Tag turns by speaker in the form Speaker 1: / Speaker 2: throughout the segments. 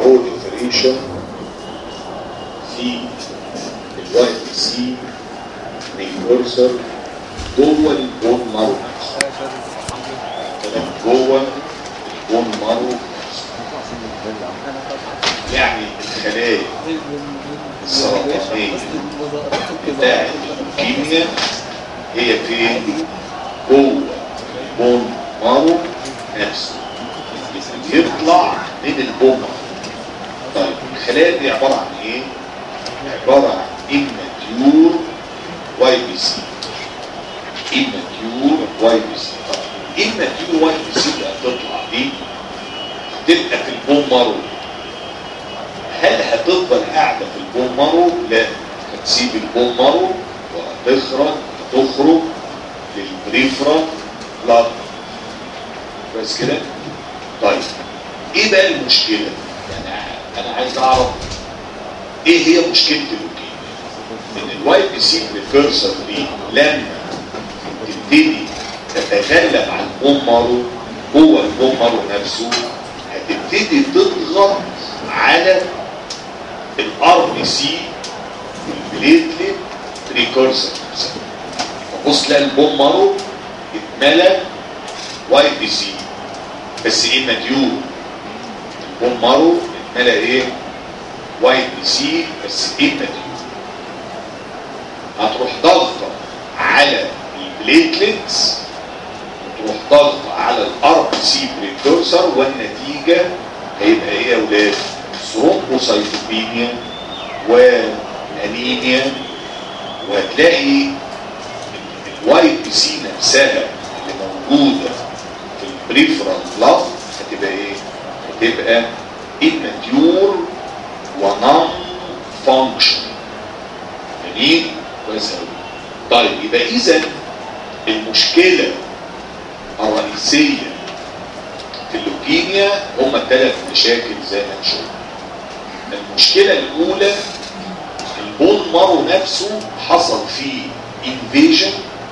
Speaker 1: بروليفريشن في الواي بي سي ريكورسر جوه البون مارو نفسه كلام جوه البون مارو نفسه يعني الخلايا السرطانية بتاعت الكيمياء هي فين جوه البون مارو نفسه يطلع من البون طيب الخلايا دي عبارة عن ايه؟ عبارة عن immature واي بي سي immature واي بي سي طيب immature واي بي سي اللي هتطلع دي تبقى في البون مارو هل هتفضل قاعدة في البون مارو؟ لا هتسيب البون مارو وهتخرج هتخرج للبريفرال بلاد بس كده؟ طيب ايه بقى المشكلة؟ يعني انا عايز اعرف ايه هي مشكلة اللوكيميا؟ ان الواي بي سي بريكورسر دي لما تبتدي تتغلب على البون مارو جوه البون مارو نفسه هتبتدي تضغط على الار بي سي البليتلت بريكورسر نفسها فبص تلاقي البون مارو اتملى واي بي سي بس ايه مديون البون مارو اتملى ايه واي بي سي بس ايه مديون هتروح ضغطه على البليتلتس وتروح ضغطه على الار بي سي بريكورسر والنتيجه هيبقى ايه يا اولاد ثرومبوسايتوبينيا وانيميا وهتلاقي الواي بي سي نفسها اللي موجوده في البريفرال بلاد هتبقى ايه؟ هتبقى immature ونون فانكشن جميل كويس قوي طيب يبقى اذا المشكله الرئيسيه في اللوكيميا هم ثلاث مشاكل زي ما نشوف المشكله الاولى البون مارو نفسه حصل فيه انفيجن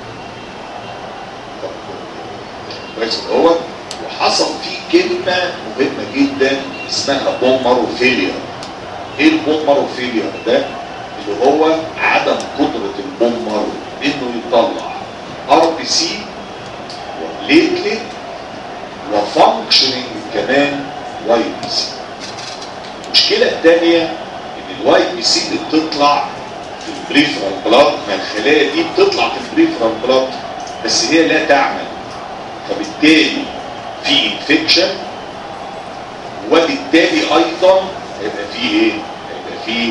Speaker 1: كويس هو وحصل فيه كلمه مهمه جدا اسمها بون مارو فيلير ايه البون مارو فيلير ده اللي هو عدم قدره البون مارو انه يطلع ار بي سي وبليتلت وفانكشننج كمان واي بي سي المشكله الثانيه ان الواي بي سي اللي بتطلع في البريفرال بلاد ما الخلايا دي بتطلع في البريفرال بلاد بس هي لا تعمل فبالتالي في انفكشن وبالتالي ايضا هيبقى فيه ايه؟ هيبقى فيه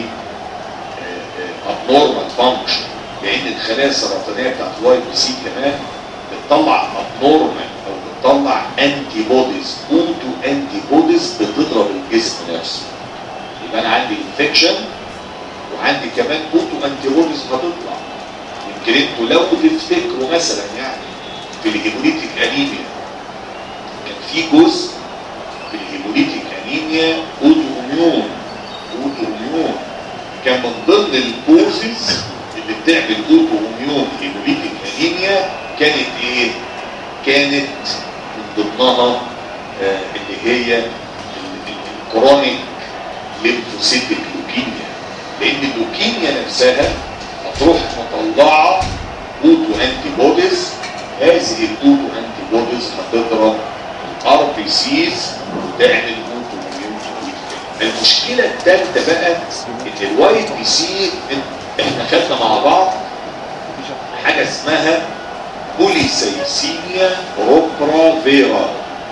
Speaker 1: ابنورمال فانكشن لان الخلايا السرطانيه بتاعت الواي بي سي كمان بتطلع ابنورمال او بتطلع انتي بوديز اوتو انتي بوديز بتضرب الجسم نفسه يبقى انا عندي انفكشن وعندي كمان اوتو انتي بوديز هتطلع يمكن انتوا لو تفتكروا مثلا يعني في الهيموليتيك انيميا كان في جزء في الهيموليتيك انيميا اوتو اميون اوتو اميون كان من ضمن الكوزز اللي بتعمل اوتو اميون هيموليتيك انيميا كانت ايه؟ كانت من ضمنها آه اللي هي الكرونيك ليمفوسيتيك لوكيميا لان اللوكيميا نفسها هتروح مطلعه اوتو انتي بوديز هذه الاوتو انتي بوديز هتضرب الار بي سيز وتعمل اوتو اميون المشكله الثالثه بقى ان الواي بي سي احنا خدنا مع بعض حاجه اسمها بوليسيسيميا روبرا فيرا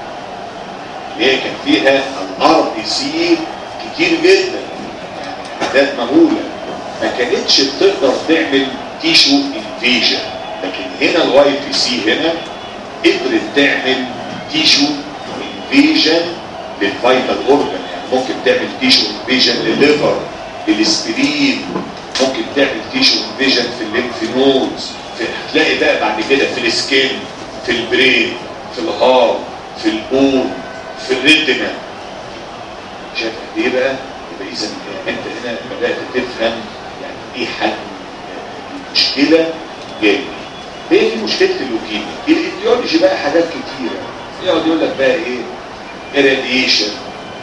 Speaker 1: اللي هي كان فيها الار بي سي كتير جدا اعداد مهوله ما كانتش بتقدر تعمل تيشو انفيجن لكن هنا الواي بي سي هنا قدرت تعمل تيشو انفيجن للفايتال اورجان يعني ممكن تعمل تيشو انفيجن للليفر للسبرين ممكن تعمل تيشو انفيجن في الليمف نودز هتلاقي بقى بعد كده في السكين في البرين في الهار في البون في الريتنا شايف قد ايه بقى يبقى اذا انت هنا بدات تفهم يعني ايه حجم المشكله جايه ايه دي مشكله اللوكيميا الايديولوجي بقى حاجات كتيره يقعد يقول لك بقى ايه irradiation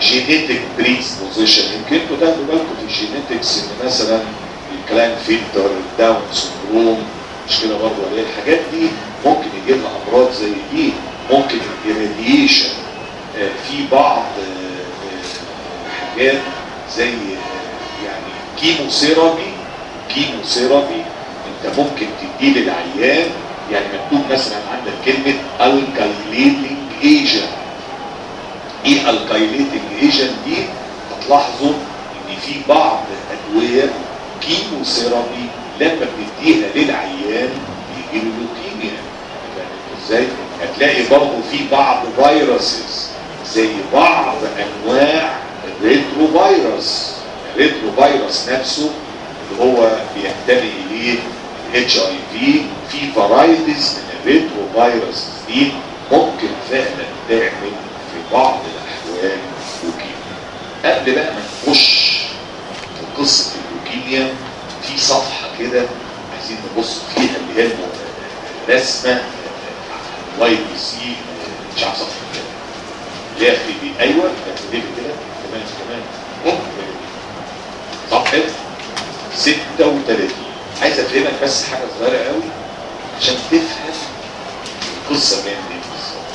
Speaker 1: جينيتك بريسبوزيشن يمكن انتوا تاخدوا بالكم في الجينيتكس ان مثلا الكلام فيلتر الداون سندروم مش كده برضه ولا ايه الحاجات دي ممكن يجيب لها امراض زي دي ممكن الراديشن في بعض آه، آه، حاجات زي آه، يعني كيمو ثيرابي كيمو ثيرابي انت ممكن تديه للعيان يعني مكتوب مثلا عندك كلمه الكايليتنج ايجنت ايه الكايليتنج ايجنت دي هتلاحظوا ان في بعض الادويه كيمو ثيرابي لما بنديها للعيان بيجي له لوكيميا فاهم ازاي؟ هتلاقي برضه في بعض فيروسز زي بعض انواع الريترو فيروس الريترو فيروس نفسه اللي هو بينتمي اليه الاتش اي في في فرايتيز من الريترو فيروس دي ممكن فعلا تعمل في بعض الاحوال لوكيميا قبل بقى ما نخش في قصه اللوكيميا في صفحه كده عايزين نبص فيها اللي هي الرسمه واي بي سي مش عارف صفحه كده اللي هي في بي ايوه كده كده كمان كمان أوه. صفحه 36 عايز افهمك بس حاجه صغيره قوي عشان تفهم القصه جايه منين بالظبط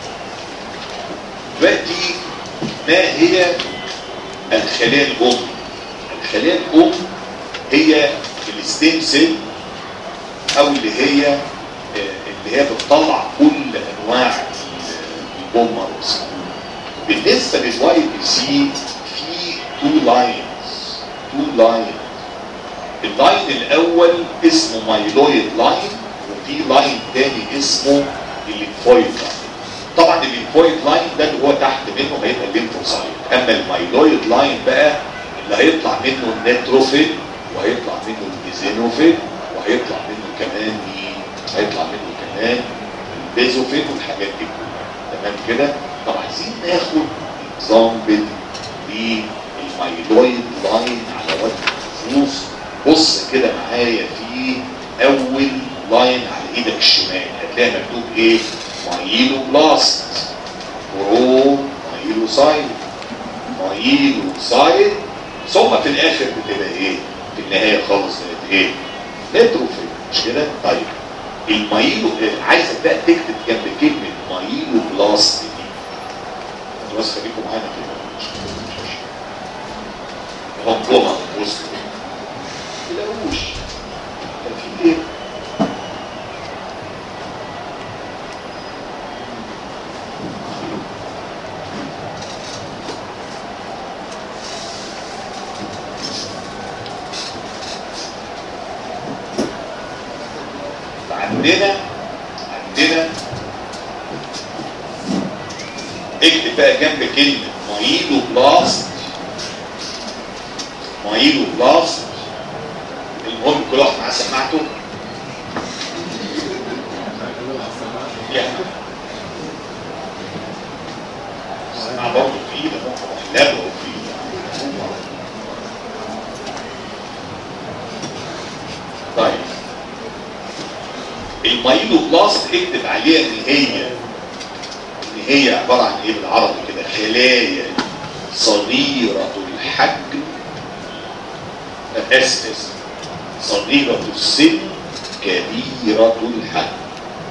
Speaker 1: دلوقتي ما هي الخلايا الام الخلايا الام هي الستيم سيل او اللي هي اللي هي بتطلع كل انواع البومرز بالنسبه للواي بي سي في تو لاينز تو لاينز اللاين الاول اسمه مايلويد لاين وفي لاين تاني اسمه الليمفويد لاين طبعا الليمفويد لاين ده اللي هو تحت منه هيبقى الليمفوسايت اما المايلويد لاين بقى اللي هيطلع منه النيتروفيل وهيطلع منه البيزينوفيل وهيطلع منه كمان مين هيطلع منه كمان البيزوفيل والحاجات دي كلها تمام كده طب عايزين ناخد اكزامبل للمايلويد لاين على وجه الخصوص بص كده معايا في اول لاين على ايدك الشمال هتلاقي مكتوب ايه مايلو بلاست برو مايلو سايد مايلو سايد ثم في الاخر بتبقى ايه في النهايه خالص بقت ايه نيتروفيل مش كده طيب المايلو عايزك بقى تكتب جنب كلمه مايلو بلاست دي انتوا بس خليكم معانا كده ربما وصلوا تلاقوش كان في ايه عندنا عندنا اكتب بقى جنب كلمة مايلو بلاست مايلو بلاست المهم كل واحد معاه سماعته يعني السماعة برضه تقيلة ممكن لابه فيه طيب المايلو بلاست اكتب عليها ان هي ان هي عبارة عن ايه بالعربي كده خلايا صغيرة الحجم اسف صغيرة السن كبيرة الحجم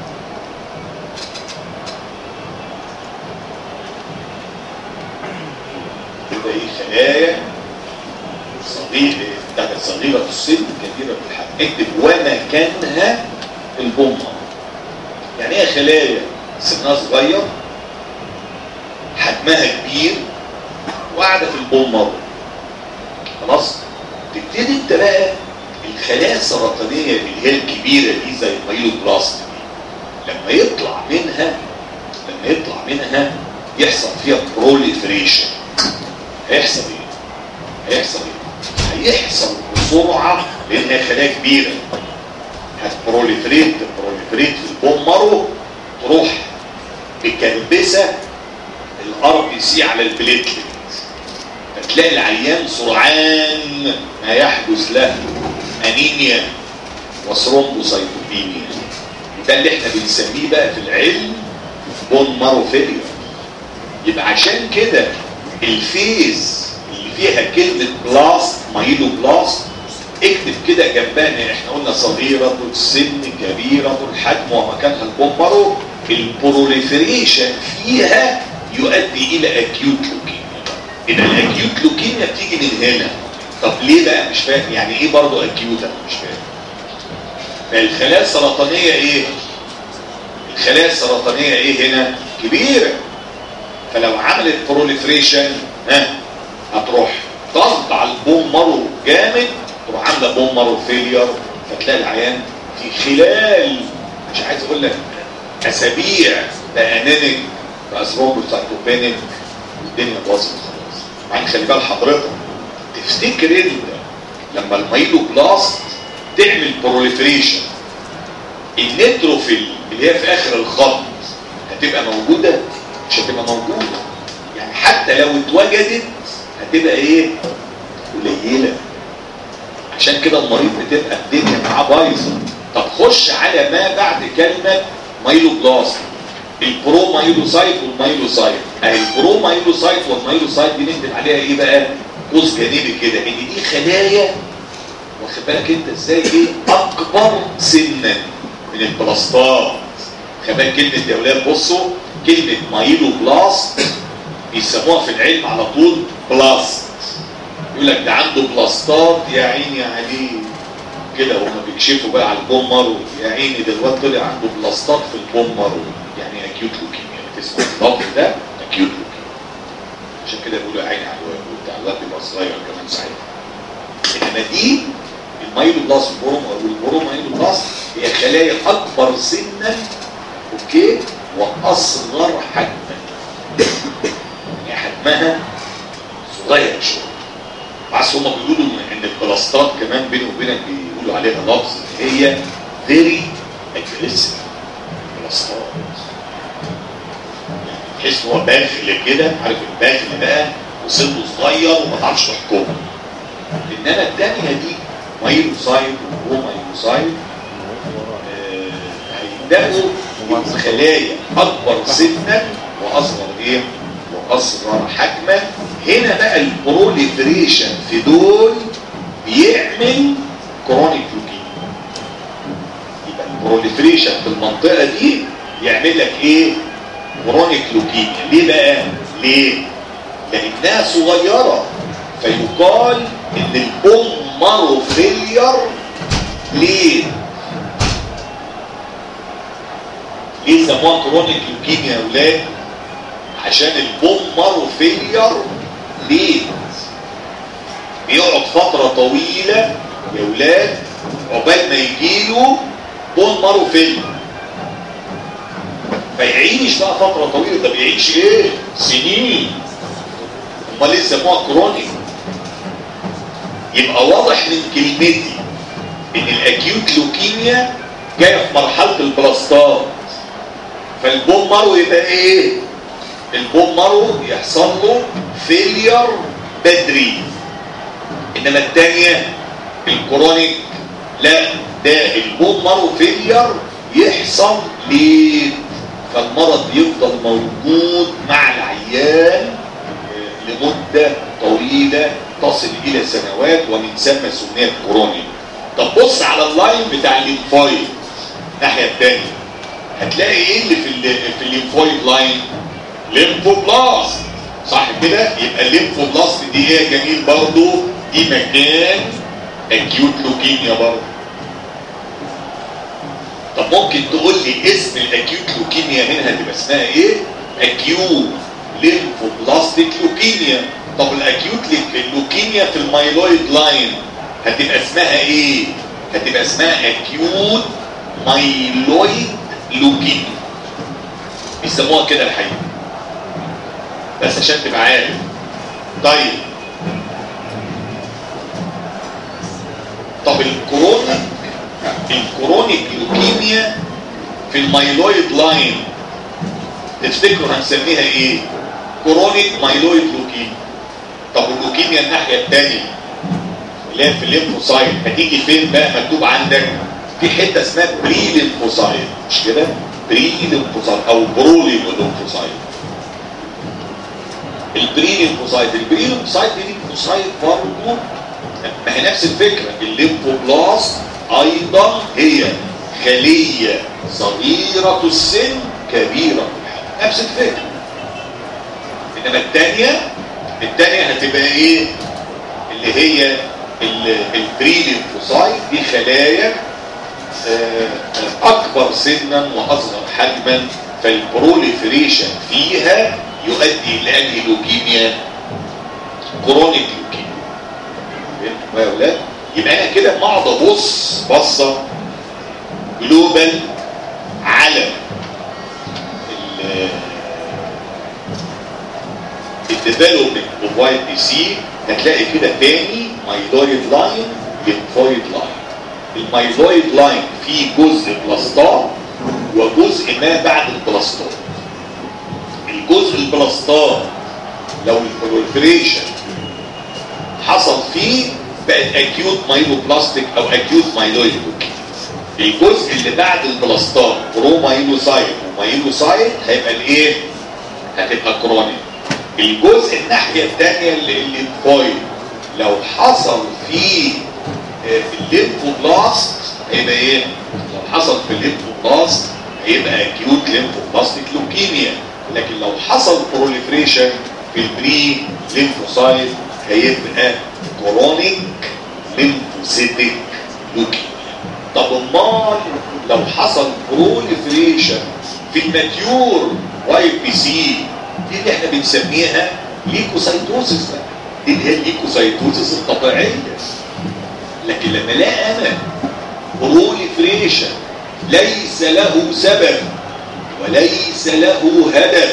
Speaker 1: يبقى ايه خلايا صغيرة بتاعت صغيرة السن كبيرة الحجم اكتب ومكانها البومة يعني ايه خلايا سنها صغير حجمها كبير وقاعدة في البومة خلاص تبتدي انت بقى الخلايا السرطانيه اللي هي الكبيره دي زي المايلوبلاست دي لما يطلع منها لما يطلع منها يحصل فيها بروليفريشن هيحصل ايه؟ هيحصل ايه؟ هيحصل بسرعه لانها خلايا كبيره هتبروليفريت تبروليفريت في البومرو تروح مكربسه الار بي سي على البليتلت فتلاقي العيان سرعان ما يحدث له انيميا وثرومبوسايتوبينيا ده اللي احنا بنسميه بقى في العلم بون مارو فيلير يبقى عشان كده الفيز اللي فيها كلمة بلاست مايلو بلاست اكتب كده جنبها ان احنا قلنا صغيرة السن كبيرة الحجم ومكانها البومبرو البروليفريشن فيها يؤدي الى اكيوت لوكيميا ان الاكيوت لوكيميا بتيجي من هنا طب ليه بقى مش فاهم يعني ايه برضه اكيوت انا مش فاهم فالخلايا السرطانية ايه الخلايا السرطانية ايه هنا كبيرة فلو عملت بروليفريشن ها هتروح ضغط على البوم مارو جامد تروح عامله بوم مارو فيلير فتلاقي العيان في خلال مش عايز اقول لك اسابيع بقى انيميك بقى ثرومبوسايتوبينيك والدنيا باظت خلاص يعني خلي بال حضرتك تفتكر انت لما المايلو بلاست تعمل بروليفريشن النيتروفيل اللي هي في اخر الخط هتبقى موجوده مش هتبقى موجوده يعني حتى لو اتوجدت هتبقى ايه قليله عشان كده المريض بتبقى الدنيا معاه بايظه طب خش على ما بعد كلمه مايلو بلاست البرو مايلوسايت والمايلوسايت اهي البرو مايلوسايت والمايلوسايت دي نكتب عليها ايه بقى قوس جانبي كده ان دي خلايا واخد بالك انت ازاي ايه اكبر سنا من البلاستات كمان كلمه يا اولاد بصوا كلمه مايلو بلاست بيسموها في العلم على طول بلاست يقول لك ده عنده بلاستات يا عيني عليه كده وهم بيكشفوا بقى على البومر يا عيني ده الواد طلع عنده بلاستات في البومر يعني اكيوت لوكيميا تسمع اللفظ ده اكيوت لوكيميا عشان كده بيقولوا يا عيني على الواد وبتاع الواد بيبقى صغير كمان ساعتها انما دي المايلو بلاست والبورو مايلو بلاست هي خلايا اكبر سنا اوكي واصغر حجما يعني حجمها صغير شويه بس هم بيقولوا ان البلاستات كمان بيني وبينك بيقولوا عليها لفظ ان هي فيري اجريسيف بلاستات يعني تحس ان هو باخل كده عارف الباخل بقى وسنه صغير وما تعرفش تحكمه انما الثانيه دي مايلوسايت وبرومايلوسايت هيبداوا يبقوا خلايا اكبر سنا واصغر ايه واصغر حجما هنا بقى البروليفريشن في دول بيعمل كرونيك لوكيميا يبقى البروليفريشن في المنطقه دي يعمل لك ايه كرونيك لوكيميا ليه بقى ليه لانها صغيره فيقال ان البوم مارو فيلير ليه ليه سموها كرونيك لوكيميا يا اولاد عشان البوم مارو فيلير ليه بيقعد فترة طويلة يا ولاد عقبال ما يجيله بون مارو فيلير فيعيش بقى فترة طويلة ده بيعيش ايه سنين امال ليه سموها كرونيك يبقى واضح من كلمتي ان الاكيوت لوكيميا جايه في مرحله البلاستات فالبوم مارو يبقى ايه البوم مارو يحصل له فيلير بدري انما الثانيه الكرونيك لا ده البوم مارو فيلير يحصل ليه فالمرض يفضل موجود مع العيان لمده طويله تصل الى سنوات ومن ثم سميت كرونيك طب بص على اللاين بتاع الليمفويد الناحيه الثانيه هتلاقي ايه اللي في في الليمفويد لاين ليمفوبلاست صح كده يبقى الليمفوبلاست دي ايه يا جميل برضو دي مكان اكيوت لوكيميا برضو طب ممكن تقول لي اسم الاكيوت لوكيميا منها تبقى اسمها ايه اكيوت ليمفوبلاستيك لوكيميا طب الاكيوت اللوكيميا في المايلويد لاين هتبقى اسمها ايه هتبقى اسمها اكيوت مايلويد لوكيميا بيسموها كده الحقيقه بس عشان تبقى عارف طيب طب الكورونيك الكورونيك لوكيميا في المايلويد لاين تفتكروا هنسميها ايه كورونيك مايلويد لوكيميا طب اللوكيميا الناحيه الثانيه اللي هي في الليمفوسايت هتيجي فين بقى مكتوب عندك في حته اسمها بري ليمفوسايت مش كده بري ليمفوسايت او برولي ليمفوسايت البري ليمفوسايت البري ليمفوسايت دي ليمفوسايت برضه ما هي نفس الفكره الليمفوبلاست ايضا هي خليه صغيره السن كبيره الحجم نفس الفكره انما الثانيه الثانيه هتبقى ايه اللي هي البري ليمفوسايت دي خلايا آه، اكبر سنا واصغر حجما فالبروليفريشن فيها يؤدي الى انهي لوكيميا كرونيك لوكيميا فهمتوا يا اولاد يبقى انا كده بقعد ابص بصه جلوبال على الديفلوبمنت اوف واي بي سي هتلاقي كده تاني مايلويد لاين ليمفويد لاين المايلويد لاين فيه جزء بلاستات وجزء ما بعد البلاستات الجزء البلاستات لو البروليفريشن حصل فيه بقت اكيوت مايلوبلاستيك او اكيوت مايلويد الجزء اللي بعد البلاستات برومايلوسايت ومايلوسايت هيبقى الايه هتبقى كرونيك الجزء الناحيه الثانيه اللي الليمفويد لو حصل فيه آه، في الليمفوبلاست هيبقى ايه لو حصل في الليمفوبلاست هيبقى اكيوت ليمفوبلاستيك لوكيميا لكن لو حصل بروليفريشن في البري ليمفوسايت هيبقى كرونيك ليمفوسيتيك لوكيميا طب امال لو حصل بروليفريشن في الماتيور واي بي سي دي اللي احنا بنسميها ليكوسايتوزيس بقى دي اللي هي الليكوسايتوزيس الطبيعيه لكن لما الاقي انا بروليفريشن ليس له سبب وليس له هدف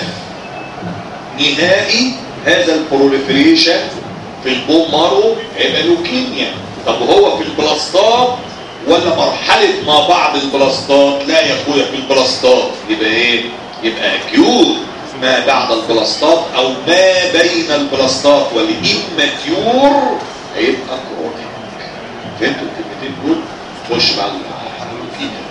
Speaker 1: نهائي هذا البروليفريشن في البون مارو هيبقى لوكيميا طب هو في البلاستات ولا مرحلة ما بعد البلاستات لا يا اخويا في البلاستات يبقى ايه يبقى اكيوت ما بعد البلاستات او ما بين البلاستات والاماتيور هيبقى كرونيك فهمتوا الكلمتين دول خش بعد اللوكيميا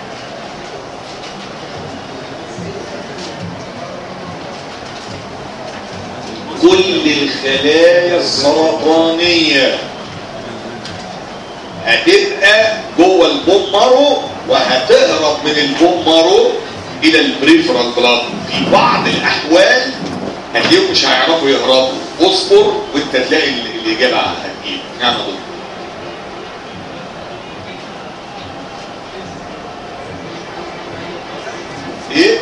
Speaker 1: كل الخلايا السرطانية هتبقى جوه البون مارو وهتهرب من البون مارو الى البريفرال بلاد في بعض الاحوال هتلاقيهم مش هيعرفوا يهربوا اصبر وانت تلاقي ال- الاجابه هتجيب نعم يا دكتور ايه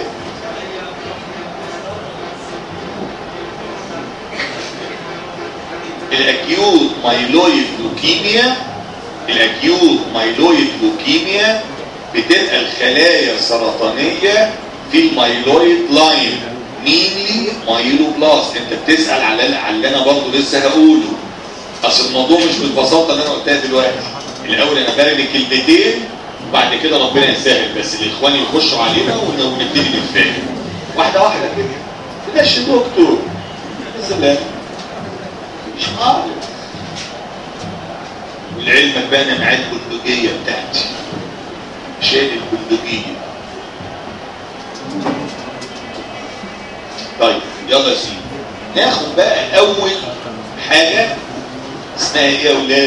Speaker 1: الاكيوت مايلويد لوكيميا الاكيوت مايلويد لوكيميا بتبقى الخلايا السرطانيه في المايلويد لاين مينلي مايلوبلاست انت بتسال على على اللي انا برضه لسه هقوله اصل الموضوع مش بالبساطه اللي انا قلتها دلوقتي الاول انا برمي كلمتين وبعد كده ربنا يسهل بس الاخوان يخشوا علينا ون- ونبتدي نتفاهم واحده واحده كده ماشي دكتور يا سلام مش عارف ولعلمك بقى انا معايا البندقيه بتاعتي شايل البندقيه طيب يلا يا سيدي ناخد بقى اول حاجه اسمها ايه يا اولاد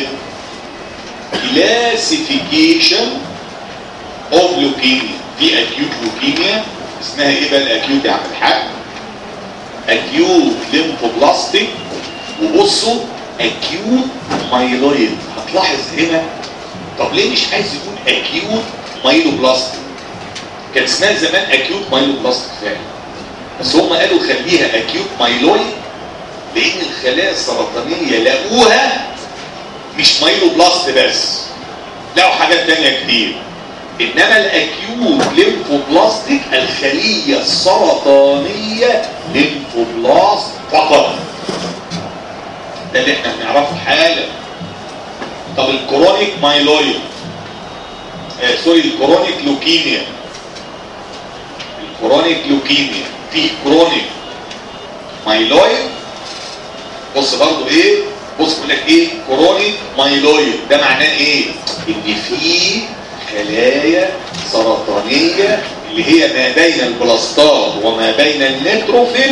Speaker 1: كلاسيفيكيشن اوف لوكيميا في اكيوت لوكيميا اسمها ايه بقى الاكيوت يا عم الحاج اكيوت ليمفوبلاستيك وبصوا اكيوت مايلويد هتلاحظ هنا طب ليه مش عايز يقول اكيوت مايلوبلاستيك كان اسمها زمان اكيوت مايلوبلاستيك فعلا بس هم قالوا خليها اكيوت مايلويد لان الخلايا السرطانيه لقوها مش مايلوبلاست بس لقوا حاجات تانية كتير انما الاكيوت ليمفوبلاستيك الخليه السرطانيه ليمفوبلاست فقط ده اللي احنا بنعرفه حالا طب الكرونيك مايلويد آه سوري الكرونيك لوكيميا الكرونيك لوكيميا في كرونيك مايلويد بص برضو ايه بص بيقول لك ايه كرونيك مايلويد ده معناه ايه ان في خلايا سرطانيه اللي هي ما بين البلاستات وما بين النيتروفيل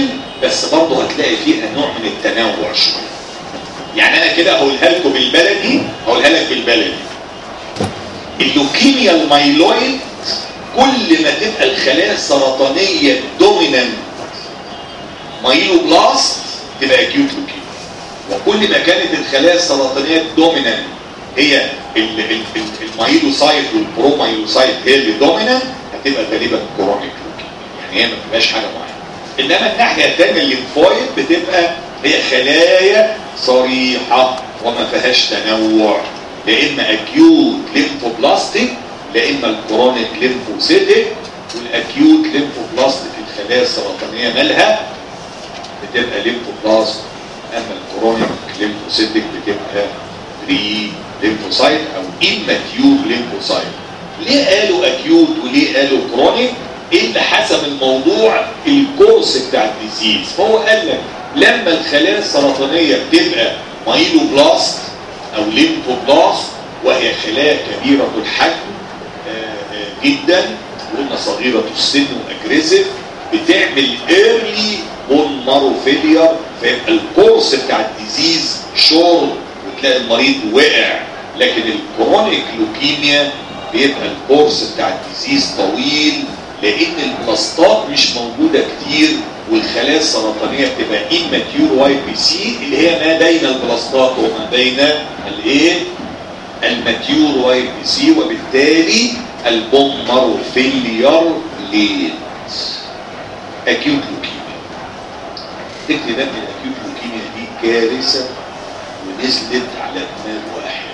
Speaker 1: بس برضه هتلاقي فيها نوع من التنوع شويه يعني انا كده هقولها لكم بالبلدي هقولها لك بالبلدي اللوكيميا المايلويد كل ما تبقى الخلايا السرطانيه دومينانت مايلوبلاست تبقى اكيوت لوكيميا وكل ما كانت الخلايا السرطانيه الدومينانت هي المايلوسايت والبرومايلوسايت هي اللي دومينانت هتبقى غالبا كرونيك لوكيميا يعني هي ما بتبقاش حاجه معينه انما الناحيه الثانيه الليمفويد بتبقى هي خلايا صريحه وما فيهاش تنوع لا اما اكيوت ليمفوبلاستيك لا اما الكرونيك ليمفوسيتيك والاكيوت ليمفوبلاستيك الخلايا السرطانيه مالها بتبقى ليمفوبلاست اما الكرونيك ليمفوسيتيك بتبقى بري ليمفوسايت او immature ليمفوسايت ليه قالوا اكيوت وليه قالوا كرونيك الا حسب الموضوع الكورس بتاع الديزيز فهو قال لك لما الخلايا السرطانيه بتبقى مايلوبلاست او ليمفوبلاست وهي خلايا كبيره الحجم آه، آه، جدا وقلنا صغيره السن واجريسيف بتعمل ايرلي بون مارو فيلير فيبقى الكورس بتاع الديزيز شورت وتلاقي المريض وقع لكن الكرونيك لوكيميا بيبقى الكورس بتاع الديزيز طويل لان البلاستات مش موجوده كتير والخلايا السرطانيه بتبقى immature واي بي سي اللي هي ما بين البلاستات وما بين الايه الماتيور واي بي سي وبالتالي البومر فيلير ليت اكيوت لوكيميا تكتب ان الاكيوت لوكيميا دي كارثه ونزلت على دماغ واحد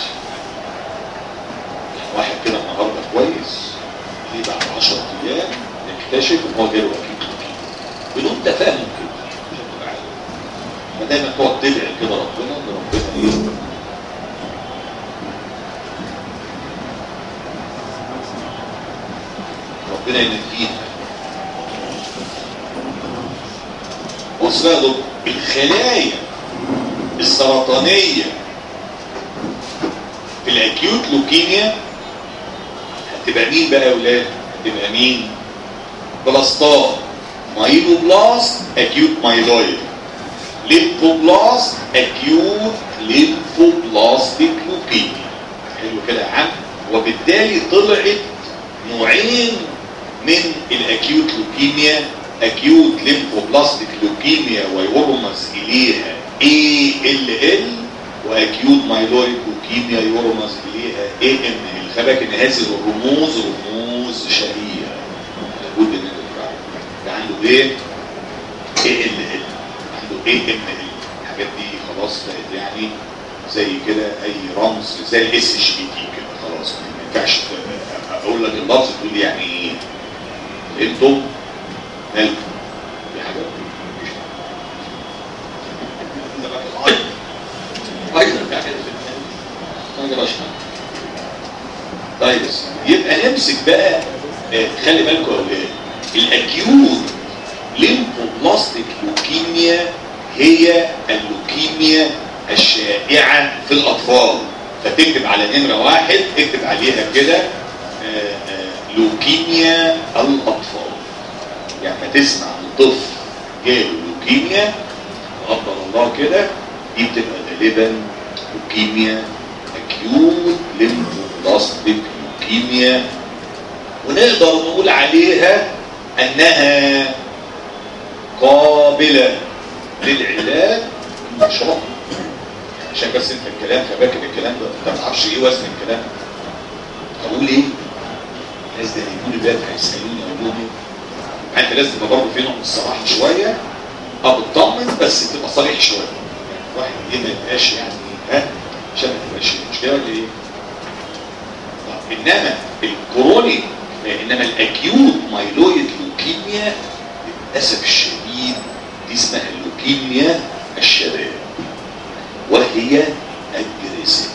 Speaker 1: واحد كده النهارده كويس ليه بعد 10 ايام نكتشف ان هو جاله اكيوت لوكيميا بدون تفاهم كده مش هتبقى عارف. فدايما تقعد تدعي كده ربنا ان ربنا ايه ربنا ينجينا بص بقى يا دكتور الخلايا السرطانيه في الاكيوت لوكيميا هتبقى مين بقى يا ولاد؟ هتبقى مين؟ بلاستات مايلوبلاست اكيوت مايلويد ليمفوبلاست اكيوت ليمفوبلاستيك لوكيميا حلو كده يا عم وبالتالي طلعت نوعين من الاكيوت لوكيميا اكيوت ليمفوبلاستيك لوكيميا ويرمز اليها ALL واكيوت مايلويد لوكيميا يرمز اليها AML خلي بالك ان هذه الرموز رموز شهيره لابد ان انت تعرف ده عنده ايه؟ ALL عنده AML الحاجات دي خلاص بقت يعني زي كده اي رمز زي الاس اتش بي تي كده خلاص ما ينفعش اقول لك اللفظ تقول لي يعني ايه؟ انتم مالكم دي حاجه مفيش طيب يبقى نمسك بقى آه، خلي بالكم يا اولاد الاكيوت ليمفوبلاستيك لوكيميا هي اللوكيميا الشائعه في الاطفال فتكتب على نمره واحد اكتب عليها كده آه، آه، لوكيميا الاطفال يعني ما تسمع عن طفل جاله لوكيميا قدر الله كده دي بتبقى غالبا لوكيميا اكيوت ليمفوبلاستيك لوكيميا ونقدر نقول عليها انها قابله للعلاج ان شاء الله عشان بس انت الكلام فاكر الكلام ده انت ما تعرفش ايه وزن الكلام اقول ايه؟ الناس ده هيقولوا دلوقتي هيسالوني اقول لهم ايه؟ انت لازم تبقى برضه في نوع من الصراحه شويه اه بتطمن بس تبقى صريح شويه يعني الواحد ايه ما يبقاش يعني ها عشان ما تبقاش مش كده ولا ايه؟ طب انما الكرونيك انما الاكيوت مايلويد لوكيميا للاسف الشديد دي اسمها اللوكيميا الشباب وهي اجريسيف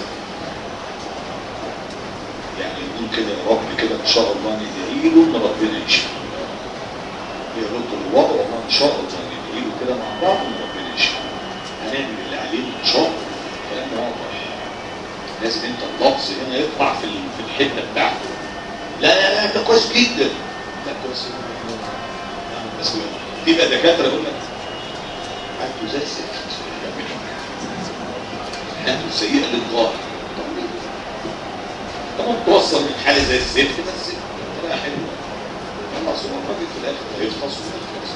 Speaker 1: يعني نقول كده يا رب كده ان شاء الله ندعي له ان ربنا يشفيه يا دكتور الوضع والله ان شاء الله ندعي له كده مع بعض ان ربنا يشفيه هنعمل اللي علينا ان شاء الله الكلام ده واضح لازم انت اللفظ هنا يطلع في ال- في الحته بتاعته لا لا لا ده كويس جدا لا كويس جدا. لا، بس في بقى دكاتره يقول لك حالته زي الزفت حالته سيئة للغاية طبعا توصل من حالة زي الزفت بس طريقة حلوة خلاص هو الراجل في الآخر هيفحص ويخلص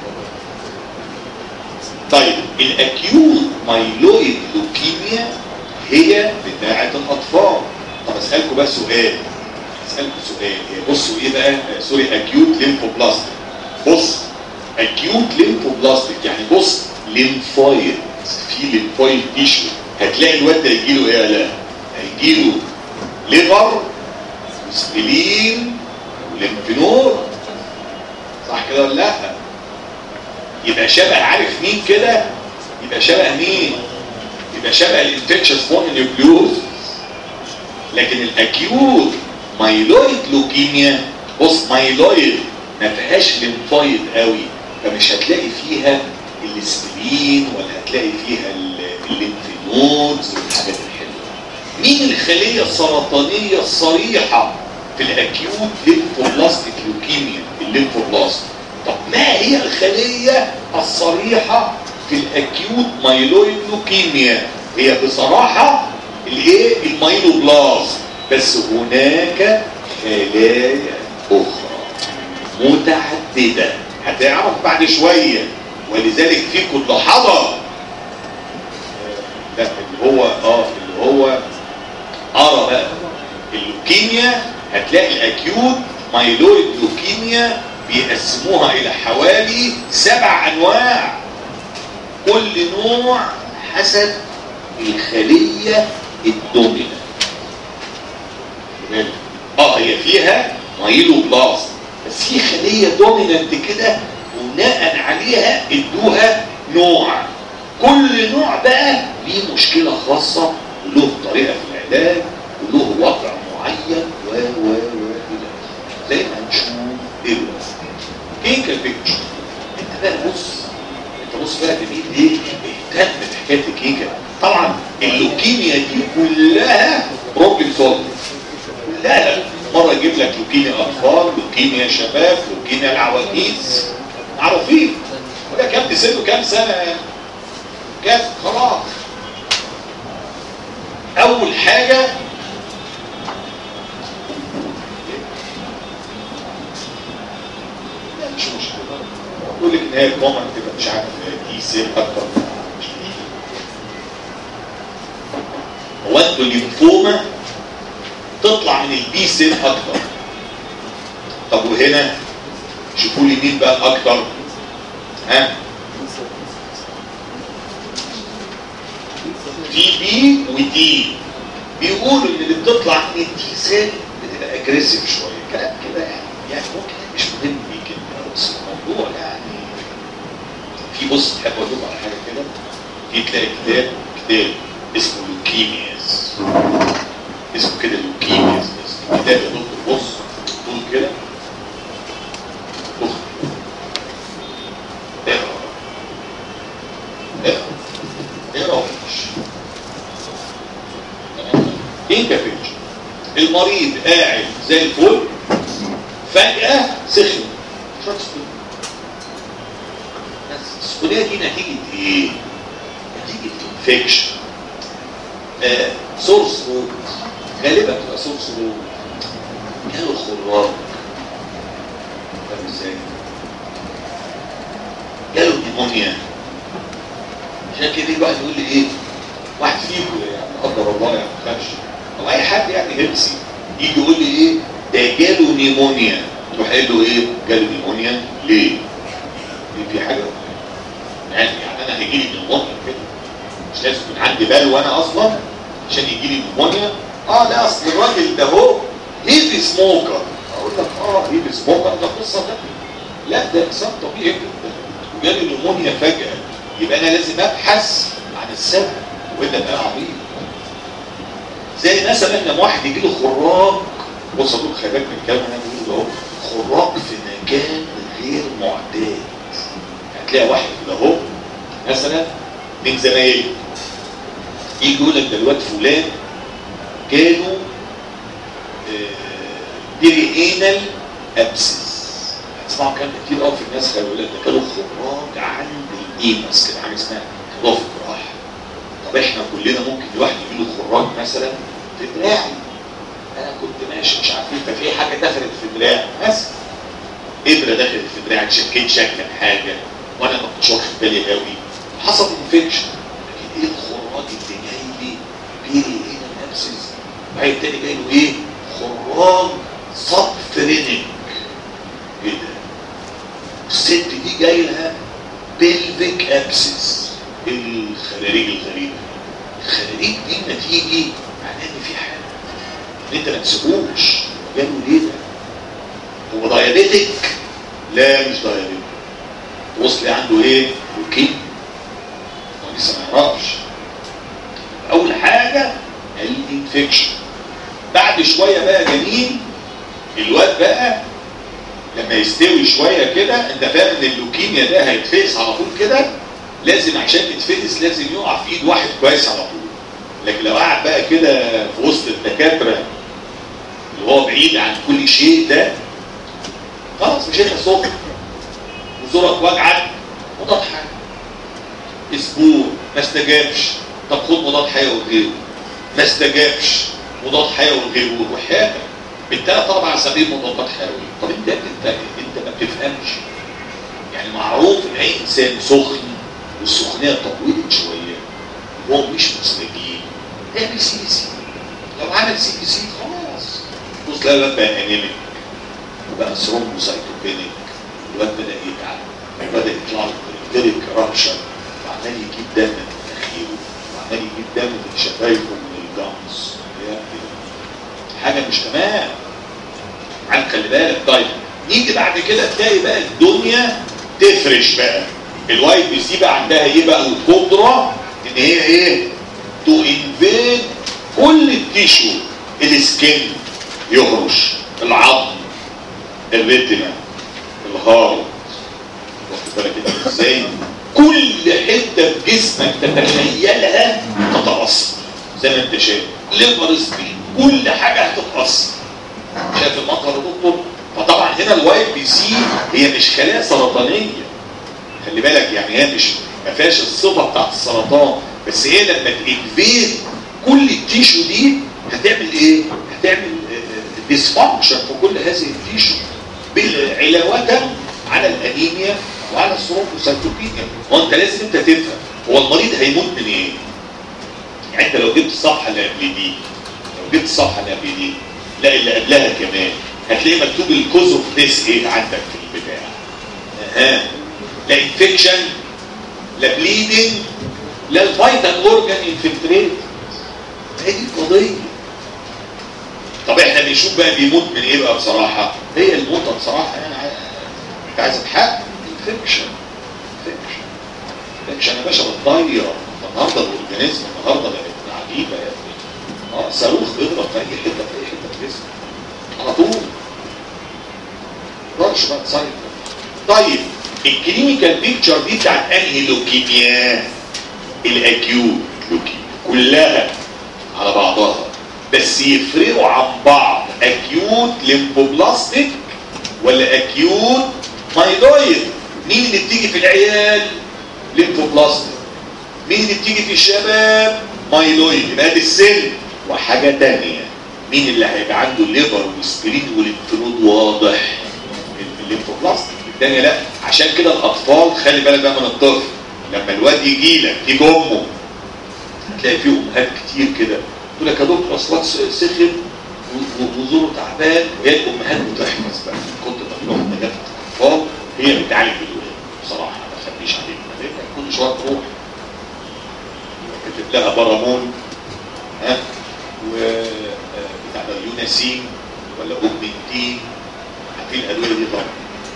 Speaker 1: طيب الاكيوت مايلويد لوكيميا هي بتاعة الأطفال طب أسألكم بقى سؤال أسألكم سؤال هي بصوا إيه بقى آه، سوري اكيوت ليمفوبلاستيك بص اكيوت ليمفوبلاستيك يعني بص ليمفويد في ليمفويد تيشو هتلاقي الواد ده يجيله ايه لا هيجيله ليفر وسبلين وليمف نود صح كده ولا لا يبقى شبه عارف مين كده يبقى شبه مين يبقى شبه الانفكشن نيوكليوز لكن الاكيوت مايلويد لوكيميا بص مايلويد ما فيهاش ليمفويد قوي فمش هتلاقي فيها السبلين ولا هتلاقي فيها الليمفينودز والحاجات الحلوه مين الخليه السرطانيه الصريحه في الاكيوت ليمفوبلاستيك لوكيميا الليمفوبلاست طب ما هي الخليه الصريحه في الاكيوت مايلويد لوكيميا هي بصراحه الايه المايلوبلاست بس هناك خلايا اخرى متعدده هتعرف بعد شويه ولذلك في كل حضر لا اللي هو اه اللي هو ارى بقى اللوكيميا هتلاقي الاكيوت مايلويد لوكيميا بيقسموها الى حوالي سبع انواع كل نوع حسب الخليه الدومينانت اه هي فيها مايلو بلاست بس في خليه دومينانت كده بناء عليها ادوها نوع كل نوع بقى ليه مشكله خاصه وله طريقه في العلاج وله وضع معين و و و الى آخره. زي ما هنشوف دلوقتي كيك البيكتشر انت بقى بص انت بص بقى جميل ايه اهتم بحكايه الكيكه طبعا اللوكيميا دي كلها بروبلم سولف كلها مره يجيب لك لوكيميا اطفال لوكيميا شباب لوكيميا العواجيز معروفين وده كام دي سنه كام سنه كام خلاص اول حاجه لا مش مشكله يقول لك ان هي كومن تبقى مش عارف دي سيل اكتر مش دي. هو انتوا الليمفوما تطلع من البي سيل اكتر طب وهنا شوفوا لي مين بقى اكتر ها في بي ودي بيقولوا ان اللي بتطلع من التي سيل بتبقى اجريسيف شويه كلام كده يعني يعني ممكن مش مهم ليك انت بس الموضوع يعني في بص تحب اقول لكم على حاجه كده في تلاقي كتاب كتاب اسمه لوكيمياز اسمه كده لوكيمياز كتاب يا دكتور بص طول كده بص اقرا اقرا اقرا ومش انت فيش المريض قاعد زي الفل فجأة سخن شوية سخونية بس السخونية دي نتيجة ايه؟ نتيجة انفكشن آه سورس روت غالبا بتبقى سورس روت جاله خراج فاهم ازاي؟ جاله نيمونيا عشان كده الواحد يقول لي ايه؟ واحد فيكم يعني قدر الله يعني ما تخافش او اي حد يعني هيلسي يجي يقول لي ايه؟ ده جاله نيمونيا تروح قايل له ايه؟ جاله نيمونيا ليه؟ ليه في حاجه يعني يعني انا هيجي لي نيمونيا كده مش لازم يكون عندي بال وانا اصلا عشان يجي لي نيمونيا اه لا اصل الراجل ده هو هيفي سموكر اقول لك اه هيفي سموكر ده قصه ثانيه لا ده انسان طبيعي جدا وجالي نيمونيا فجاه يبقى انا لازم ابحث عن السبب والا بقى عبيط زي مثلا لما واحد يجي له خراج بص اقول خلي بالك من الكلام اللي انا بقوله ده اهو خراج في مكان غير معتاد هتلاقي واحد كده اهو مثلا من زمايلي يجي يقول لك ده الواد فلان جاله ديرينال ابسس هتسمعوا كلام كتير قوي في الناس يقول لك ده جاله خراج عند ايمس كده حاجه اسمها ضفر راح طب احنا كلنا ممكن الواحد يجيله خراج مثلا في دراعي انا كنت ماشي مش عارف انت في حاجه دخلت في دراعي مثلا ابره دخلت في دراعك شكيت شكل حاجه وانا ما كنتش واخد بالي قوي حصل انفكشن لكن ايه الخراج اللي جاي لي بيري هنا نفسز وبعدين التاني جاي له ايه؟ خراج صفرينك ايه ده؟ الست دي جاي لها بيلفيك ابسس الخلاريج الغريبه الخلاريج دي نتيجه معناه ان في حاجه ان انت ما تسيبوش جاله ليه ده؟ هو دايابيتك؟ لا مش دايابيتك وصل عنده ايه؟ لوكيميا هو لسه ما يعرفش اول حاجه الانفكشن بعد شويه بقى جميل الواد بقى لما يستوي شويه كده انت فاهم ان اللوكيميا ده هيتفقس على طول كده لازم عشان تتفقس لازم يقع في ايد واحد كويس على طول لكن لو قعد بقى كده في وسط الدكاتره اللي هو بعيد عن كل شيء ده خلاص مش هيبقى صوت وزورك وجعك مضاد حيوي اسبوع ما استجابش طب خد مضاد حيوي غيره ما استجابش مضاد حيوي غيره وحياتك بالثلاث اربع اسابيع مضادات حيويه طب انت انت انت ما بتفهمش يعني معروف ان اي انسان سخن والسخونيه طولت شويه وهو مش مستجيب اعمل سي بي سي لو عمل سي بي سي خلاص بص لا الواد بقى انيميك وبقى ثرومبوسايتوبينيك الواد بدا يتعب وبدا يطلع له كريتيريك رابشر وعمال يجيب دم من مناخيره وعمال يجيب دم من شفايفه ومن الجمص يا ابني حاجه مش تمام عن خلي بالك طيب نيجي بعد كده تلاقي بقى الدنيا تفرش بقى الواي بي سي بقى عندها ايه بقى القدره ان هي ايه تو انفيد كل التيشو السكين يهرش العظم الريتنا الهارت واخد بالك انت ازاي كل حته في جسمك تتخيلها تتاثر زي ما انت شايف ليفر سبين كل حاجه هتتاثر شايف المنظر يا دكتور فطبعا هنا الواي بي سي هي مش خلايا سرطانيه خلي بالك يعني هي مش ما فيهاش الصفه بتاعت السرطان بس هي لما تنفيد كل التيشو دي هتعمل ايه؟ هتعمل ديسفانكشن في كل هذه التيشو علاوه على الانيميا وعلى الثرومبوسايتوبينيا وانت لازم انت تفهم هو المريض هيموت من ايه؟ يعني انت لو جبت الصفحه اللي قبل دي لو جبت الصفحه اللي قبل دي لا اللي قبلها كمان هتلاقي مكتوب الكوز اوف ذيس ايه عندك في البتاع اها لا انفكشن لا بليدنج لا الفيتال اورجان انفلتريت هي دي القضيه طب احنا بنشوف بقى بيموت من ايه بقى بصراحه هي الموتة بصراحه يعني انت عايز تحقق انفكشن انفكشن انفكشن يا باشا بتطير النهارده الاورجانيزم النهارده بقت عجيبه يا ابني اه صاروخ بيضرب في اي حته في اي حته في الجسم على طول رش بقى تصير طيب الكلينيكال بيكتشر دي بتاعت انهي لوكيميا الاكيوت لوكيميا كلها على بعضها بس يفرقوا عن بعض اكيوت ليمفوبلاستيك ولا اكيوت مايلويد مين اللي بتيجي في العيال ليمفوبلاستيك مين اللي بتيجي في الشباب مايلويد يبقى دي السن وحاجه تانية مين اللي هيبقى عنده الليفر والسبريت والانفلود واضح الليمفوبلاستيك الثانيه لا عشان كده الاطفال خلي بالك بقى من الطفل لما الواد يجي لك تيجي امه هتلاقي فيه امهات كتير كده تقول لك يا دكتور اصوات سخن وزوره تعبان وهي الامهات بتحمس بقى كنت بروح مجال الاطفال هي بتعالج الولاد بصراحه ما تخبيش عليك كل شويه تروح كاتب لها برامون ها و بتاع ده يوناسين ولا اوجمنتين عارفين الادويه دي طبعا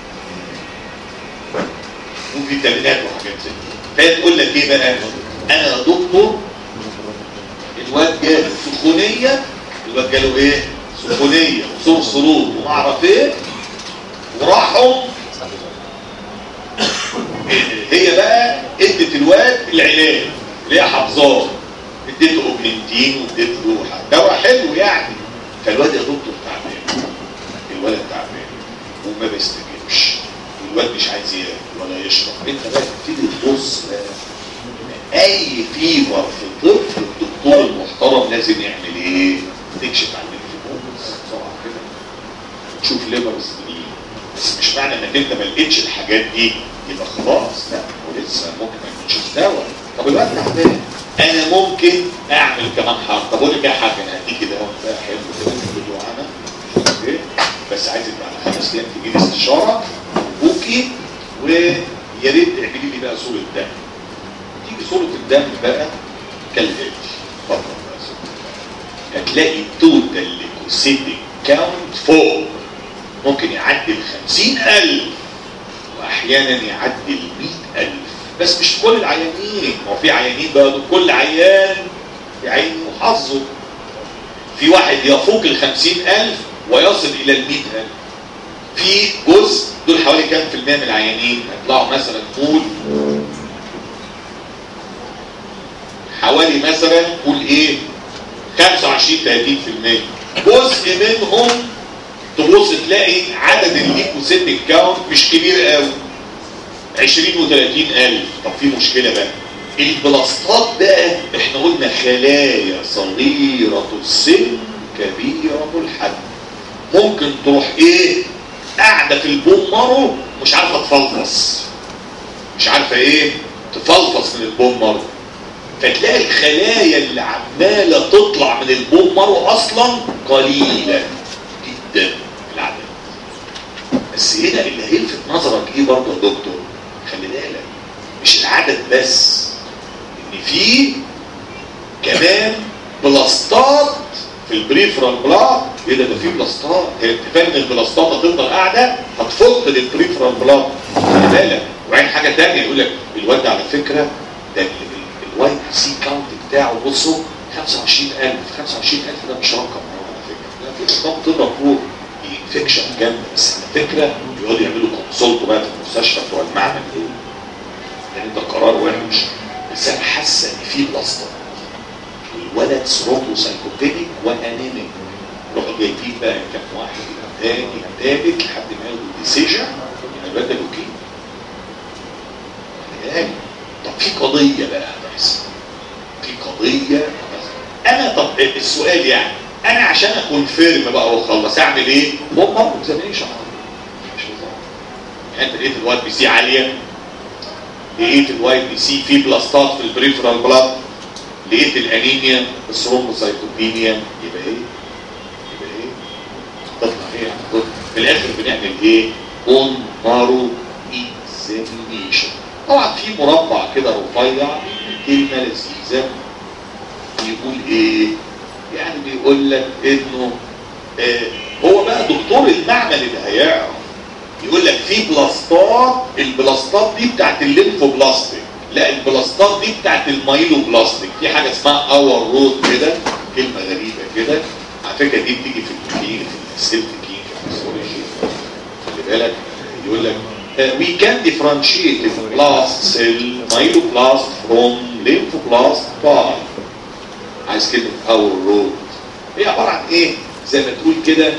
Speaker 1: وفيتامينات وحاجات زي كده فهي تقول لك ايه بقى انا يا دكتور الواد جاله سخونيه الواد جاله ايه سخونيه وصور صلود وما اعرف ايه وراحوا هي بقى ادت الواد العلاج اللي هي حافظاه اديته اوجمنتين واديته دواء حلو يعني فالواد يا دكتور تعبان الولد تعبان وما بيستجيبش والواد مش عايز ياكل ولا يشرب انت بقى تبتدي تبص بقى اي فيفر في طفل الدكتور المحترم لازم يعمل ايه؟ تكشف على الليمفومز بسرعه كده تشوف ليفرز دي بس مش معنى انك انت ما لقيتش الحاجات دي يبقى خلاص لا ولسه ممكن ما يكونش الدواء طب الوقت تعبان انا ممكن اعمل كمان حركه طب اقول لك يا حاج انا هديك ده ده حلو كده تاخده انا اوكي بس عايزك بعد خمس ايام تجي لي استشاره ابوكي ويا ريت تعملي لي بقى صوره دم تيجي صوره الدم بقى كالاتي اتفضل بقى صوره الدم هتلاقي التوتال ليكوسيتيك كاونت فوق ممكن يعدي ال 50000 واحيانا يعدي ال 100000 بس مش كل العيانين ما هو في عيانين بقى دول كل عيان يعين وحظه في واحد يفوق ال 50000 ويصل الى ال 100000 في جزء دول حوالي كام في المية من العيانين هيطلعوا مثلا نقول حوالي مثلا قول ايه 25 30% جزء منهم تبص تلاقي عدد الليكوسيتيك كاونت مش كبير قوي 20 و30 الف طب في مشكله بقى البلاستات بقى احنا قلنا خلايا صغيره السن كبيره الحجم ممكن تروح ايه قاعده في البوم مارو مش عارفه تفلفص مش عارفه ايه تفلفص من البوم مارو فتلاقي الخلايا اللي عماله تطلع من البوم مارو اصلا قليله جدا في العدد بس هنا اللي هيلفت نظرك ايه برضه يا دكتور خلي بالك مش العدد بس ان في كمان بلاستات في البريفرال بلاد ايه ده ده في بلاستات هي انت فاهم ان البلاستات هتفضل قاعده هتفض للبريفرال بلاد خلي بالك وبعدين حاجه ثانيه يقول لك الواد ده على فكره ده الواي بي سي كاونت بتاعه بصوا 25000 25000 ده مش رقم على فكره لا في ارقام تضرب فوق انفكشن جامده بس على فكره بيقعدوا يعملوا كونسولت بقى في المستشفى بتوع المعمل دول يعني ده قرار وحش بس انا حاسه ان في بلاستات الولد سروتوسايكوتينيك وانيميك يروحوا جايبين بقى كام واحد تاني تالت لحد ما ياخدوا ديسيجن ان الواد ده لوكيميا يعني طب في قضيه بقى هتحصل في قضيه انا طب السؤال يعني انا عشان اكون فيرم بقى واخلص اعمل ايه؟ بوم مارو اكزامينشن مش يعني انت لقيت الواي بي سي عاليه لقيت الواي بي سي في بلاستات في البريفرال بلاد لقيت الانيميا الثرومبوسايتوبينيا يبقى ايه؟ يبقى ايه؟ تطلع ايه؟ تطلع. في الاخر بنعمل ايه؟ اون مارو اكزامينشن طبعا في مربع كده رفيع كلمه لذيذه بيقول ايه؟ يعني بيقول لك انه آه هو بقى دكتور المعمل اللي هيعرف يقول لك في بلاستات البلاستات دي بتاعت الليمفوبلاستيك لا البلاستات دي بتاعت المايلوبلاستيك في حاجه اسمها اور رود كده كلمه غريبه كده على فكره دي بتيجي في الكلين في السيلف كين في الفسيولوجي خلي بالك يقول لك uh, we can differentiate the blast cell myeloblast from lymphoblast by عايز كلمة اور رود هي عبارة عن ايه زي ما تقول كده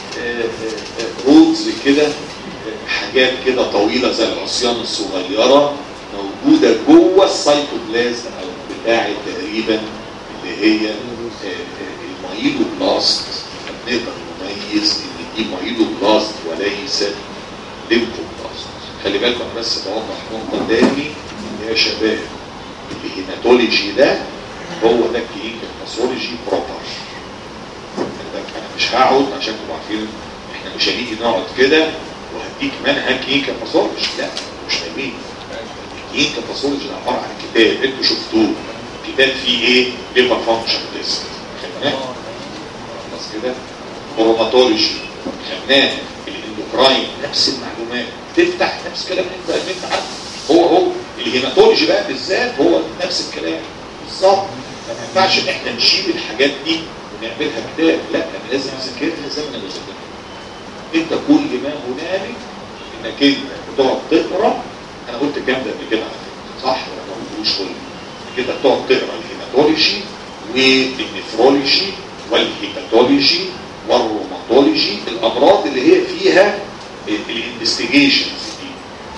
Speaker 1: رودز كده حاجات كده طويلة زي العصيان الصغيرة موجودة جوه السيتوبلازم او بتاعة تقريبا اللي هي المايلوبلاست نقدر نميز ان دي مايلوبلاست وليس ليمفوبلاست خلي بالكم انا بس بوضح نقطة تاني يا شباب الهيماتولوجي ده هو ده الكلينيك باثولوجي بروبر انا مش هقعد عشان تبقوا عارفين احنا مش هنيجي نقعد كده وهديك منهج كلينيك باثولوجي لا مش فاهمين الكلينيك باثولوجي ده عباره عن كتاب انتوا شفتوه كتاب فيه ايه ليفر فانكشن تيست خدناه خلاص كده هروماتولوجي خدناه الاندوكراين نفس المعلومات تفتح نفس كلام انت انت عارف هو هو الهيماتولوجي بقى بالذات هو نفس الكلام بالظبط ما ينفعش ان احنا نشيل الحاجات دي ونعملها كتاب لا انا لازم اذاكرها زي ما انا بذاكرها انت كل ما هنالك انك انت بتقعد تقرا انا قلت الكلام ده قبل كده على فكره صح ولا ما قلتوش كله كده بتقعد تقرا الهيماتولوجي والنفرولوجي والهيباتولوجي والروماتولوجي الامراض اللي هي فيها الانفستيجيشنز دي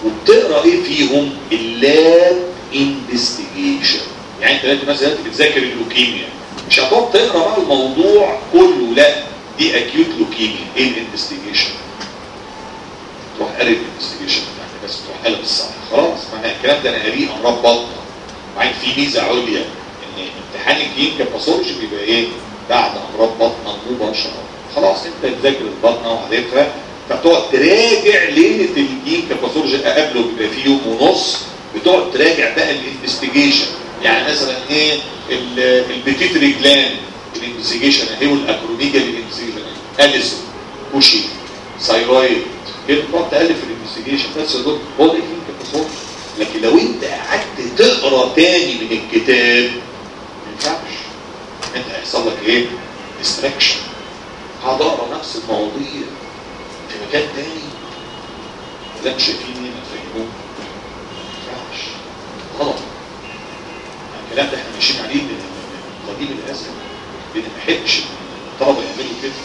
Speaker 1: وبتقرا ايه فيهم اللاب انفستيجيشن يعني انت دلوقتي مثلا دلوقتي بتذاكر اللوكيميا مش هتقعد تقرا بقى الموضوع كله لا دي اكيوت لوكيميا ايه الانفستيجيشن تروح قاري الانفستيجيشن بتاعتك بس تروح قلب الصح خلاص معناها الكلام ده انا قاريه امراض بطنه وبعدين في ميزه عليا ان امتحان الكلينيكال باثولوجي بيبقى ايه بعد امراض بطنه مباشره خلاص انت تذاكر البطنه وعارفها فتقعد تراجع ليله الكلينيكال باثولوجي قبله بيبقى فيه يوم ونص بتقعد تراجع بقى الانفستيجيشن يعني مثلا ايه البيتيتري جلاند الانفستيجيشن اهي والاكروميجا الانفستيجيشن اليسون كوشي ثايرويد كده تقعد تالف الانفستيجيشن بس دول هو ده كلينيكال باثولوجي لكن لو انت قعدت تقرا تاني من الكتاب ما ينفعش انت هيحصل لك ايه؟ ديستراكشن هقعد اقرا نفس المواضيع في مكان تاني لا مش شايفين هنا فاهمون ما ينفعش غلط الكلام ده احنا ماشيين عليه من قديم الازل ما بنحبش الطلبه يعملوا كده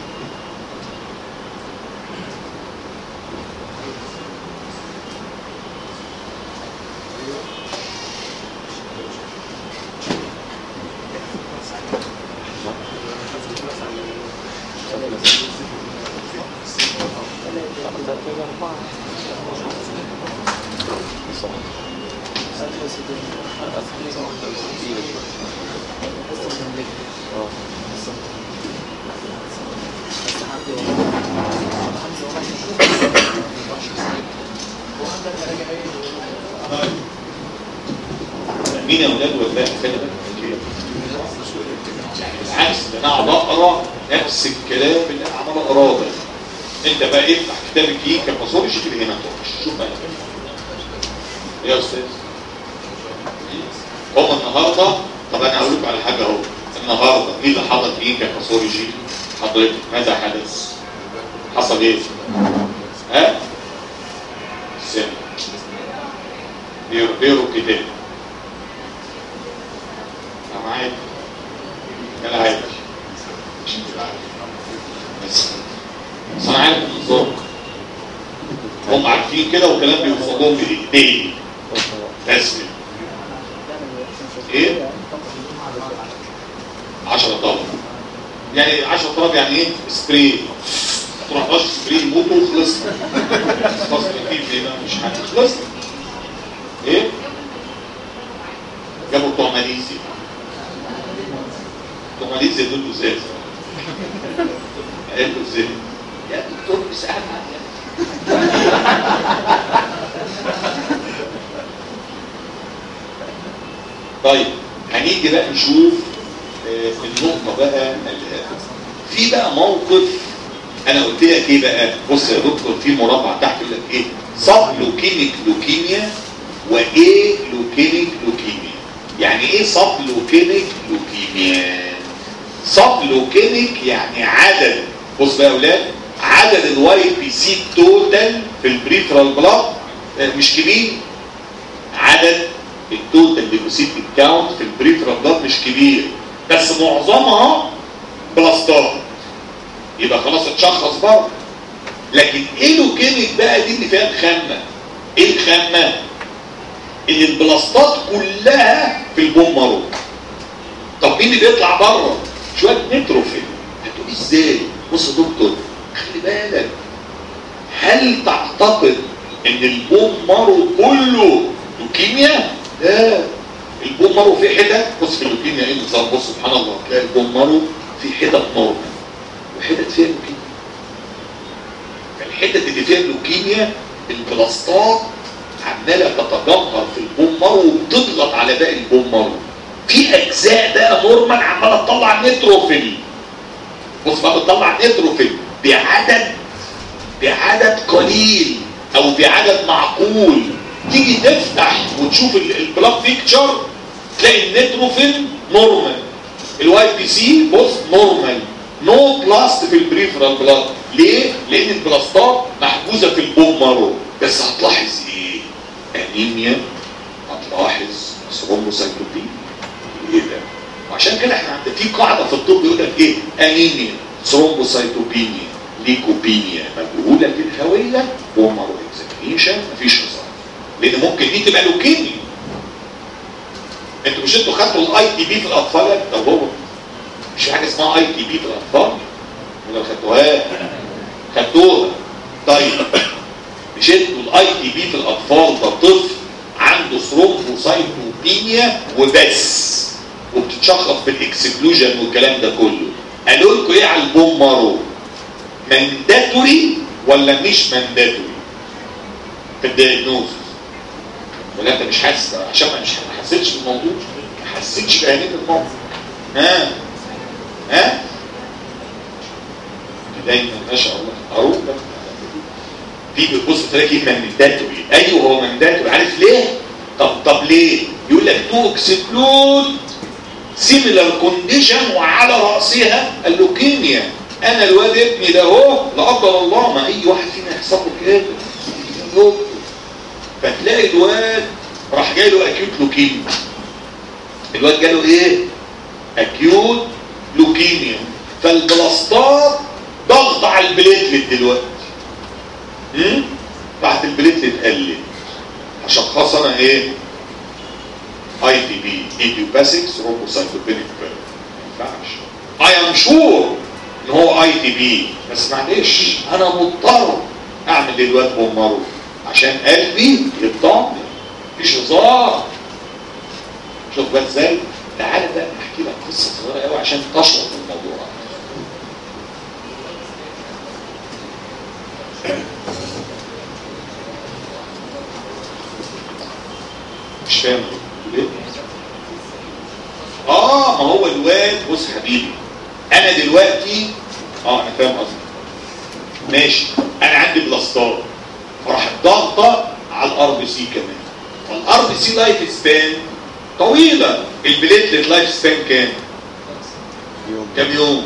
Speaker 1: مين يا اولاد ولا كده بالعكس ده انا اقعد اقرا نفس الكلام اللي انا عمال اقراه ده انت بقى افتح كتاب الجيك كباثولوجي كده هنا تخش شوف بقى يا استاذ هم النهارده طب انا هقول لكم على حاجه اهو النهارده مين اللي حضر جيك كباثولوجي حضرتك ماذا حدث حصل ايه ها سنة بيرو بيرو كتاب انا عادي انا عادي مش انت عارف بس بس انا عارف النظام هم عارفين كده وكلام بيوصلهم بايديهم بس كده ايه 10 طلب يعني 10 طلب يعني ايه سبراي تروح رش سبراي يموتوا وخلصنا خلاص كتير ايه بقى مش حاجه خلصنا ايه جابوا بتوع ماليزيا بتوع ماليزيا دول ازاي قالوا ازاي يا دكتور اسال طيب هنيجي بقى نشوف آه، النقطة بقى ال- في بقى موقف انا قلت لك ايه بقى بص يا دكتور في مربع تحت يقول لك ايه صاب لوكيميك لوكيميا وايه لوكيميك لوكيميا يعني ايه صاب لوكيميك لوكيميا صاب لوكيميك يعني عدد بص بقى يا اولاد عدد الواي بي سي توتال في البريفرال بلاد مش كبير عدد التوتال ليكوسيت كاونت في البريفرال بلاد مش كبير بس معظمها بلاستات يبقى خلاص اتشخص بره لكن ايه لوكيميك بقى دي اللي فيها الخامه ايه الخامه ان البلاستات كلها في البومرو طب مين اللي بيطلع بره شويه نيتروفيل هتقول ازاي بص يا دكتور خلي بالك هل تعتقد ان البوم مارو كله لوكيميا لا البوم مارو فيه حتت بص في اللوكيميا ايه النظام بص سبحان الله تلاقي البوم مارو فيه حتت نورمال وحتت فيها لوكيميا فالحتت اللي فيها لوكيميا البلاستات عماله تتجمهر في البوم مارو وبتضغط على باقي البوم مارو في اجزاء بقى نورمال عماله تطلع نيتروفيل بص بقى بتطلع نيتروفيل بعدد بعدد قليل او بعدد معقول تيجي تفتح وتشوف ال- البلاك بيكتشر تلاقي النيتروفيل نورمال الواي بي سي بص نورمال نو بلاست في البريفرال بلاد ليه؟ لان البلاستات محجوزه في البوم مارو بس هتلاحظ ايه؟ انيميا هتلاحظ ثرومبوسايتوبينيا ايه ده؟ وعشان كده احنا عندنا في قاعده في الطب يقول لك ايه؟ انيميا ثرومبوسايتوبينيا ليكوبينيا مجهوله الهويه بومر اكزامينيشن مفيش هزار لان ممكن دي تبقى لوكيميا انتوا مش انتوا خدتوا الاي تي بي في الاطفال طب هو مش في حاجه اسمها اي تي بي في الاطفال ولا خدتوها خدتوها طيب مش انتوا الاي تي بي في الاطفال ده طفل عنده ثرومبوسايتوبينيا وبس وبتتشخص بالاكسكلوجن والكلام ده كله قالوا لكم ايه على البوم مارو مانداتوري ولا مش مانداتوري في الدياجنوز ولا انت مش حاسس عشان ما مش ما حسيتش بالموضوع ما حسيتش باهميه الموضوع ها ها دايما ما شاء الله اروح في بتبص تلاقي مانداتوري ايوه هو مانداتوري عارف ليه طب طب ليه يقول لك تو اكسكلود سيميلر كونديشن وعلى راسها اللوكيميا انا الواد ابني ده اهو لا قدر الله ما اي واحد فينا يحصل له كده فتلاقي الواد راح جاي له اكيوت لوكيميا الواد جاله ايه اكيوت لوكيميا فالبلاستات ضغط على البليتلت دلوقتي امم راحت البليتلت قلت هشخص انا ايه اي تي بي ايديوباثيك ثرومبوسايتوبينيك ما ينفعش اي ام شور ان هو اي تي بي بس معلش انا مضطر اعمل للواد بومارو عشان قلبي يطمن مفيش هزار شوف بقى ازاي تعالى بقى احكي لك قصه صغيره قوي عشان تشرب الموضوع مش فاهم ليه؟ اه ما هو الواد بص يا حبيبي انا دلوقتي اه انا فاهم قصدك ماشي انا عندي بلاستار فراح ضاغطه على الار بي سي كمان فالار بي سي لايف سبان طويله البليتلت لايف سبان كام؟ كام يوم؟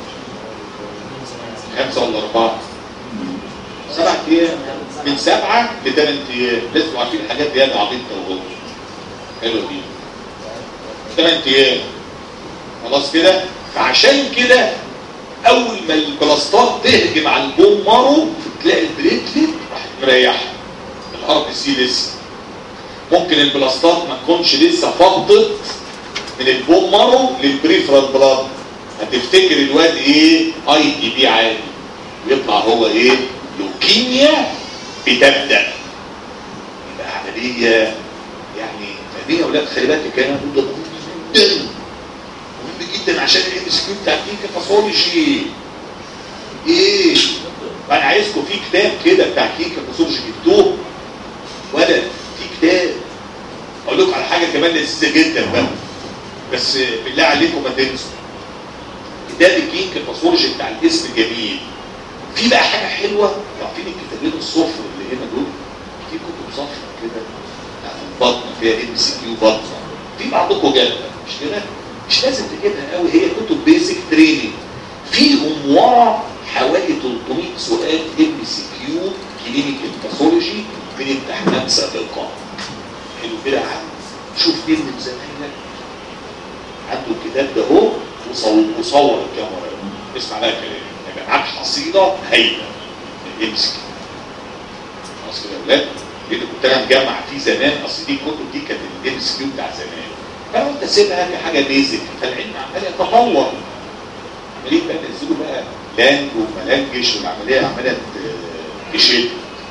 Speaker 1: خمسه ولا اربعه؟ سبع ايام من سبعه لثمان ايام لسه عارفين الحاجات دي انا عبيطه وغلط حلوه دي ثمان ايام خلاص كده فعشان كده اول ما البلاستات تهجم على البوم مارو تلاقي البليتلت راح مريحه الار بي سي لسه ممكن البلاستات ما تكونش لسه فضت من البوم مارو للبريفرال بلاد هتفتكر الواد ايه اي تي بي عادي ويطلع هو ايه لوكيميا بتبدا يبقى عمليه يعني فاهمين يا اولاد خلي بالك كان ده مهم جدا مهم جدا عشان الام اس كيو بتاع كلينيكال باثولوجي ايه وانا عايزكم في كتاب كده بتاع كلينيكال باثولوجي جبتوه ولا في كتاب اقول لكم على حاجه كمان لذيذه جدا بقى بس بالله عليكم ما تنسوا كتاب الكلينيكال باثولوجي بتاع الاسم جميل في بقى حاجه حلوه عارفين الكتابين الصفر اللي هنا دول في كتب صفر كده بتاعت البطن فيها ام سي كيو بطن في بعضكم جابها مش كده مش لازم تجيبها قوي هي كتب بيزك تريننج فيهم ورا حوالي 300 سؤال ام سي كيو كلينيكال باثولوجي من امتحانات سابقه حلو كده يا عم شوف مين من زمايلك عنده الكتاب ده اهو وصور وصور الكاميرا اسمع لها كلام يبقى معاك حصيله هايله ام سي كيو خلاص كده يا ولاد لان كنت انا مجمع فيه زمان اصل دي الكتب دي كانت الام اس كيو بتاع زمان فانا قلت اسيبها كحاجه بيزك فالعلم عمال يتطور عمالين بقى ننزلوا بقى لانج وملانجش والعمليه عماله تشد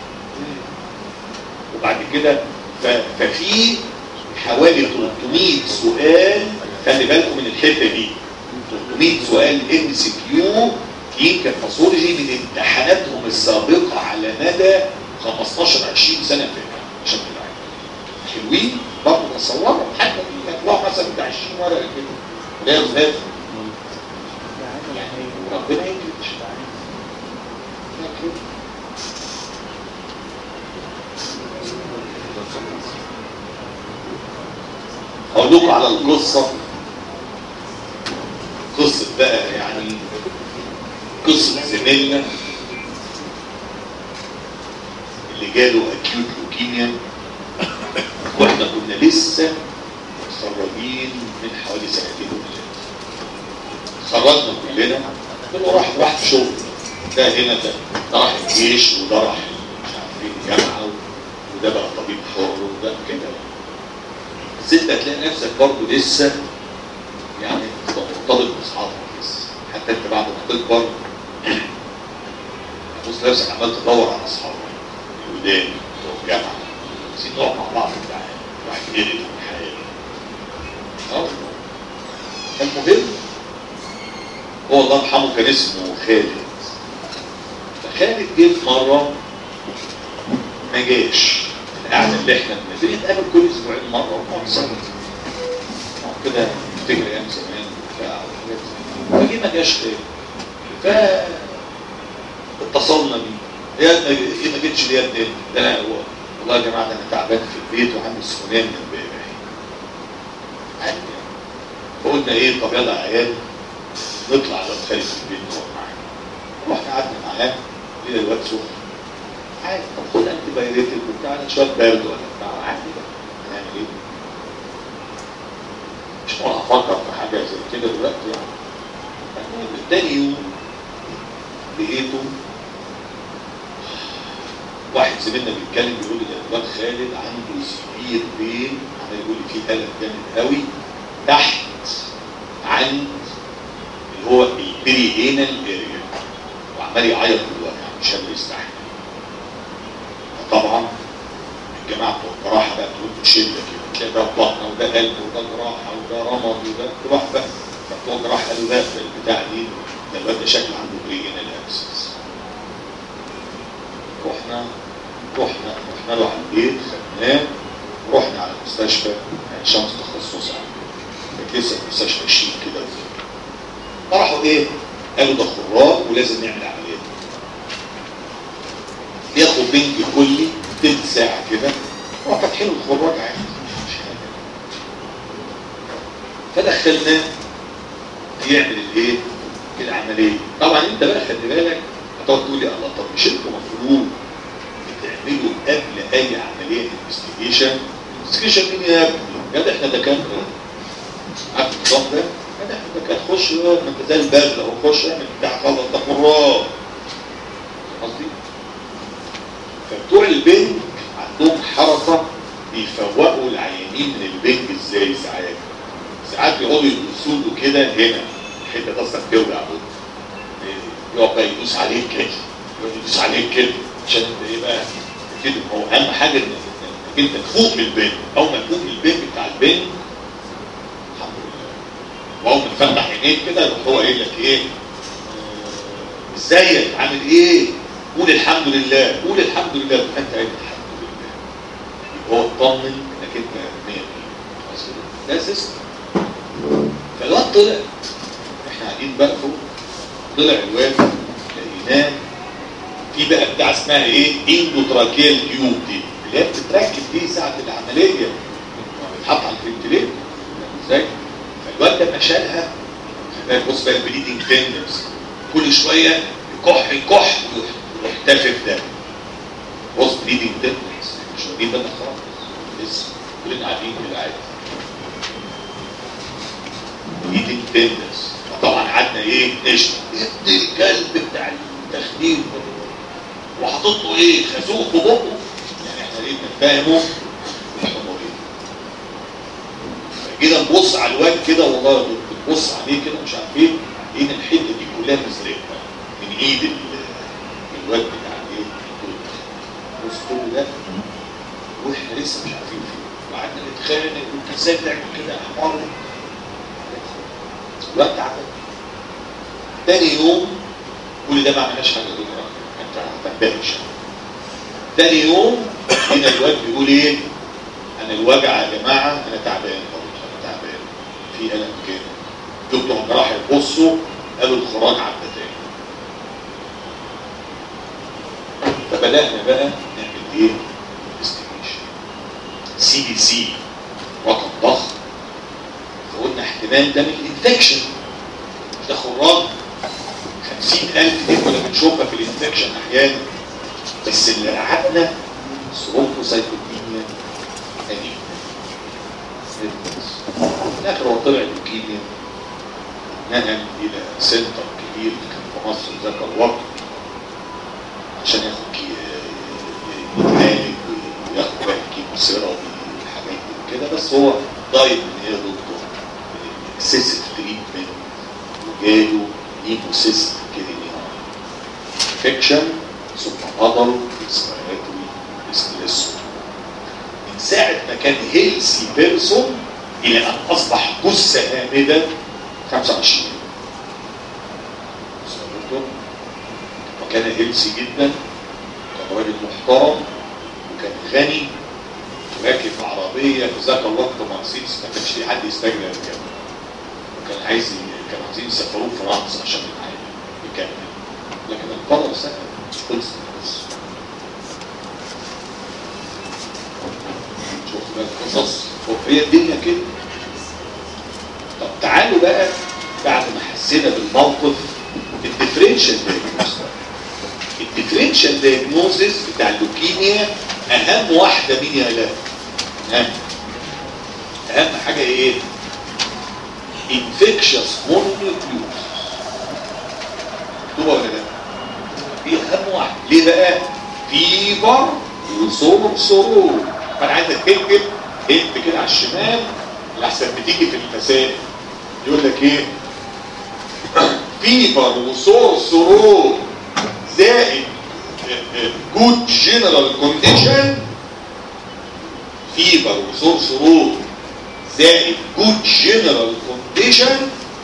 Speaker 1: وبعد كده ففي حوالي 300 سؤال خلي بالكم من الحته دي 300 سؤال ام سي كيو كلينيكال باثولوجي من امتحاناتهم السابقه على مدى 15 20 سنه فاتت عشان تبقى حلوين برضه تصوروا حتى يطلعوا مثلا بتاع 20 ورقه كده غير غير يعني ربنا يكرم هقول لكم على القصه قصه بقى يعني قصه زميلنا اللي جاله اكيوت لوكيميا واحنا كنا لسه متخرجين من حوالي سنتين وثلاثه خرجنا كلنا كل واحد راح في شغل ده هنا ده ده راح الجيش وده راح مش عارف ايه الجامعه وده بقى طبيب حر وده كده بس انت هتلاقي نفسك برضه لسه يعني تبقى مرتبط باصحابك لسه حتى انت بعد ما تكبر تبص نفسك عمال تدور على اصحابك القدام بتوع الجامعه عايزين نقعد مع بعض بتاع واحد يقلب من حياته اه المهم هو الله يرحمه كان اسمه خالد فخالد جه في مره ما جاش القعده اللي احنا بنتقابل كل اسبوعين مره ونقعد سوا نقعد كده نفتكر ايام زمان وبتاع وحاجات زي كده. فجه ما جاش تاني ف اتصلنا بيه يا ابني ايه ما جيتش ليه يا ابني؟ ده انا والله يا جماعه ده انا تعبان في البيت وعندي سخونيه من امبارح عادي يعني. فقلنا ايه طب يلا يا عيال نطلع على خالد في البيت نقعد معاه رحنا قعدنا معاه لقينا الواد سخن عادي طب خد انتي بايريتك وبتاع شويه برد ولا بتاع عادي بقى هنعمل ايه؟ مش هقعد افكر في حاجه زي كده دلوقتي يعني المهم تاني يوم لقيته واحد زميلنا بيتكلم بيقول لي ده الواد خالد عنده سبير بين عمال يقول لي فيه الم جامد قوي تحت عند اللي هو البريهينال اريا وعمال يعيط بالوجع مش قادر يستحمل فطبعا الجماعه بتوع الجراحه بقى تقول بشده كده تلاقي ده بطنه وده قلب وده جراحه وده رمض وده تروح بقى فبتوع الجراحه قالوا لا ده البتاع دي ده الواد ده شكله عنده بريهينال ابسس رحنا رحنا رحنا له على البيت خدناه ورحنا على المستشفى عين شمس تخصص كانت لسه المستشفى شيك كده راحوا ايه؟ قالوا ده خراج ولازم نعمل عمليه ياخد بنج كلي تلت ساعه كده راح فاتحين الخراج عادي مش حاجه فدخلناه يعمل الايه؟ العمليه طبعا انت بقى خلي بالك هتقعد تقول لي الله طب مش انتوا المفروض بتعملوا قبل اي عمليه انفستيجيشن انفستيجيشن مين يا ابني؟ يا ده احنا دكاتره عارف النظام ده؟ يا ده احنا دكاتره خش بقى ما انت زي البغل اهو خش اعمل بتاع خلاص ده خراج قصدي؟ فبتوع البنج عندهم حركه بيفوقوا العيانين من البنج ازاي ساعات ساعات بيقعدوا يدوسوا له كده هنا الحته ده اصلا بتوجع برضه يقعد بقى يدوس عليك كده يقعد يدوس عليك كده عشان ايه بقى كده هو اهم حاجه ان انت تفوق من البين اول ما تفوق من البين بتاع البين الحمد لله واول ما تفتح عينيك كده يروح هو قايل لك ايه آه، ازيك عامل ايه قول الحمد لله قول الحمد لله انت قايل الحمد لله يبقى هو اطمن انك انت 100 خلاص كده ده سيستم فالواد طلع احنا قاعدين بقى فوق طلع الواد لقيناه في بقى بتاع اسمها ايه اندوتراكيال تيوب دي اللي هي بتتركب دي ساعه العمليه لما بتحط على الفنتليتر ازاي فالواد لما شالها خلي بص بقى البليدنج تندنس كل شويه يكح يكح ويروح تافف ده بص بليدنج تندنس مش واخدين بالنا خالص لسه كلنا قاعدين كده عادي بليدنج تندنس فطبعا قعدنا ايه نشتم ابن الكلب بتاع التخدير وحاطط له ايه خازوق في بقه يعني احنا ايه بنفهمه الحموريه جينا نبص على الواد كده والله يا دكتور بتبص عليه كده مش عارف ايه لقينا الحته دي كلها مزرقه من ايد ال- الواد بتاع الايه بص كل ده واحنا لسه مش عارفين فيه وقعدنا نتخانق وانت ازاي بتعمل كده يا حمار الواد تعبان تاني يوم كل ده ما عملناش حاجه دكتور انت هتنبهش تاني يوم هنا الواد بيقول ايه انا الوجع يا جماعه انا تعبان برضه انا تعبان في الم كده دكتور راح يبصوا قالوا الخراج عدى تاني فبدانا بقى نعمل ايه انفستيجيشن سي دي سي رقم ضخم فقلنا احتمال ده من الانفكشن مش ده خراج 50000 دي كنا بنشوفها في الانفكشن احيانا بس اللي قعدنا ثرومبوسايتوبينيا انيميا في الاخر هو طلع لوكيميا نقل الى سنتر كبير كان في مصر ذاك الوقت عشان ياخد كي- يتعالج وياخد بقى كيمو سيرابي والحاجات دي كده بس هو ضايق من ايه يا دكتور؟ اكسسيف تريتمنت وجاله نيموسيست كيدني انفكشن ثم هضل اكسبيراتوري ستريس من ساعة ما كان هيلسي بيرسون إلى أن أصبح جثة هامدة 25 وصلتوا؟ وكان هيلسي جدا كان راجل محترم وكان غني راكب عربية في ذاك الوقت مرسيدس ما كانش في حد يستجري يركبها وكان عايز ي- كانوا عايزين يسافروه فرنسا عشان يتعالج يكمل لكن القرار سهل خلص بس شوف بقى القصص هي الدنيا كده طب تعالوا بقى بعد ما حسينا بالموقف الديفرنشال دايجنوز الديفرنشال دايجنوزز بتاع اللوكيميا اهم واحده مين يا لا اهم اهم حاجه ايه انفكشس مونوكليوز مكتوبه ولا لا دي اهم واحده ليه بقى فيبر وصور سرور فانا عايزك تكتب انت كده على الشمال لحسن بتيجي في الفساد يقول لك ايه فيبر وصور سرور زائد جود جنرال كونديشن فيبر وصور سرور زائد جود جنرال كونديشن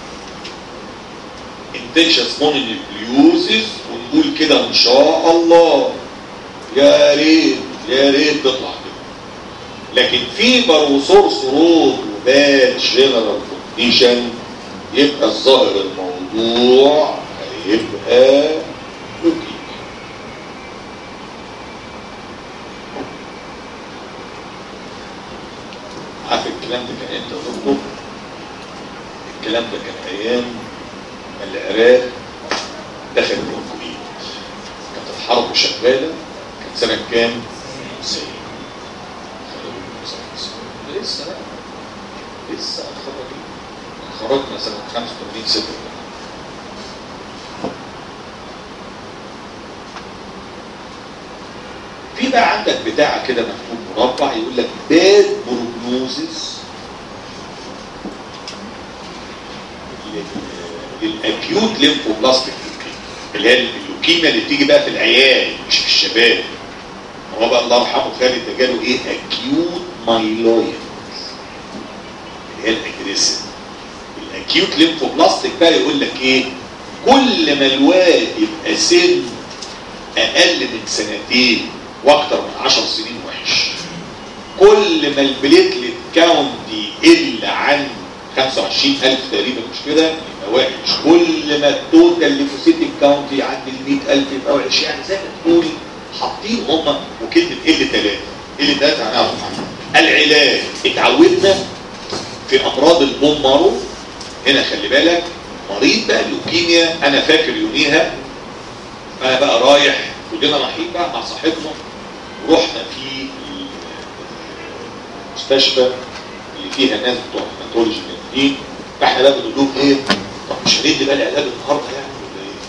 Speaker 1: انفكشس مونونيوكليوزيس ونقول كده ان شاء الله يا ريت يا ريت تطلع كده لكن فيبر وصور سرور وباد جنرال كونديشن يبقى الظاهر الموضوع هيبقى لوكيميا عارف الكلام ده كان امتى يا دكتور؟ الكلام ده كان ايام ما العراق دخل الكويت كانت الحرب شغاله كانت سنه كام؟ 90 لسه بقى لسه متخرجين خرجنا سنه 85 6 في بقى عندك بتاع كده مكتوب مربع يقول لك باد بروجنوزس للاكيوت ليمفوبلاستيك اللي هي اللوكيميا اللي بتيجي بقى في العيال مش في الشباب هو بقى الله يرحمه خالد ده جاله ايه اكيوت مايلويد اللي هي الاجريسيف الاكيوت ليمفوبلاستيك بقى يقول لك ايه كل ما الواد يبقى سن اقل من سنتين واكتر من 10 سنين وحش كل ما البليتلت كاونت يقل عن 25000 تقريبا مش كده يبقى وحش كل ما التوتال ليفوسيتيك كاونت يعدي ال 100000 يبقى وحش يعني زي ما تقول حاطين هم وكلمه ال 3 ال 3 هنعرف عنها العلاج اتعودنا في امراض البون مارو هنا خلي بالك مريض بقى اللوكيميا انا فاكر يوميها انا بقى رايح كلنا رايحين بقى مع صاحبنا ورحنا في المستشفى اللي فيها ناس بتوع هيماتولوجي جامدين فاحنا بقى بنقول لهم ايه طب مش هندي بقى العلاج النهارده يعني ولا ايه؟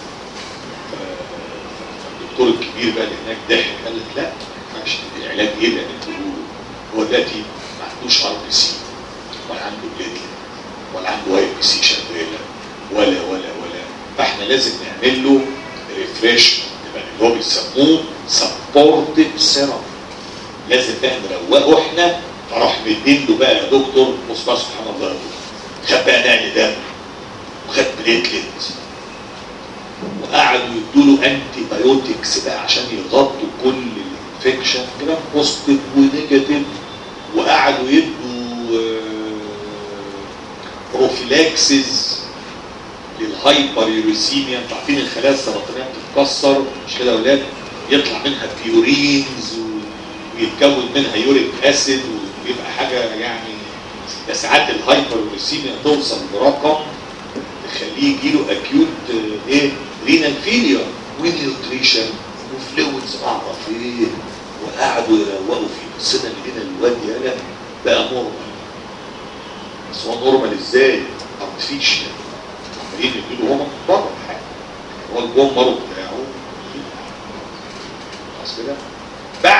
Speaker 1: فالدكتور الكبير بقى اللي هناك ضحك قال لك لا ما ينفعش ندي العلاج ايه اللي بتقوله هو دلوقتي ما عندوش ار بي سي ولا عنده بليتلت ولا عنده واي بي سي شغاله ولا ولا ولا فاحنا لازم نعمل له ريفريش اللي هو بيسموه سبورتيف سيرم لازم بقى نروقه احنا فراح مدين له بقى يا دكتور بص بقى سبحان الله يا دكتور خد بقى نقل دم وخد بليتلت وقعدوا يدوا له انتي بايوتكس بقى عشان يغطوا كل الانفكشن جرام بوزيتيف ونيجاتيف وقعدوا يدوا بروفيلاكسز للهايبر يوريسيميا انتوا عارفين الخلايا السرطانيه بتتكسر مش كده يا اولاد يطلع منها بيورينز ويتكون منها يوريك اسيد ويبقى حاجه يعني ده ساعات الهايبر يوريسيميا توصل لرقم تخليه يجيله اكيوت ايه رينال فيلير ونيوتريشن وفلويدز اعرف ايه وقعدوا يروقوا فيه السنه اللي هنا الواد يالا بقى نورمال بس هو نورمال ازاي؟ ارتفيشال عمالين يديله هو من بره حاجه هو الجون مرض بتاعه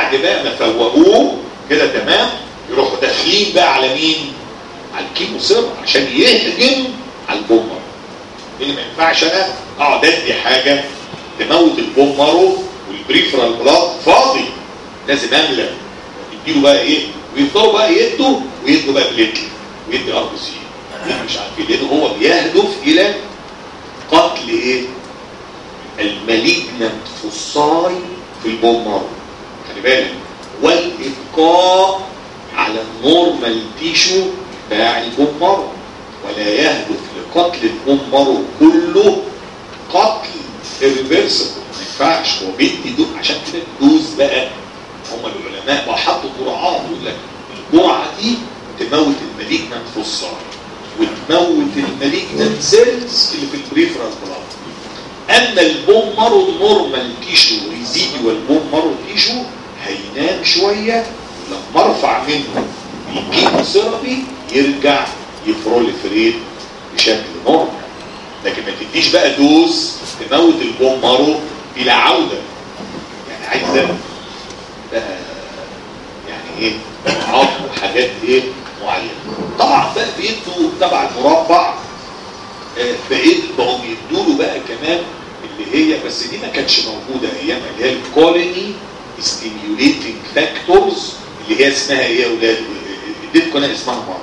Speaker 1: بعد بقى ما فوقوه كده تمام يروحوا داخلين بقى على مين على الكيمو سير عشان يهجم على البومر اللي ما ينفعش انا اقعد ادي حاجه تموت البومرو والبريفرال بلاد فاضي لازم املى يديله بقى ايه ويفضلوا بقى يدوا ويدوا بقى بليتل ويدي ار بي سي مش عارفين لان هو بيهدف الى قتل ايه المالجنت فصاي في البومر خلي بالك والابقاء على النورمال تيشو بتاع البومر ولا يهدف لقتل البومر كله قتل الريفرسبل ما ينفعش هو بيدي دول عشان كده الدوز بقى هم العلماء بقى حطوا جرعات يقول لك الجرعه دي تموت المالجنت فصاي وتموت المالجنت سيلز اللي في البريفرال بلاد اما البوم مارو نورمال تيشو ريزيديوال بوم مارو تيشو هينام شويه لما ارفع منه الكيموثيرابي يرجع يبروليفريت بشكل نورمال لكن ما تديش بقى دوز تموت البوم مارو الى عوده يعني عايزه بقى يعني ايه جرعات وحاجات ايه معينه طبعا بقى بيدوا تبع المربع آه، بقيت بقوا بيدوا له بقى كمان اللي هي بس دي ما كانتش موجوده ايام اللي هي الكولوني ستيميوليتنج فاكتورز اللي هي اسمها ايه يا اولاد؟ اديتكم انا اسمها مره.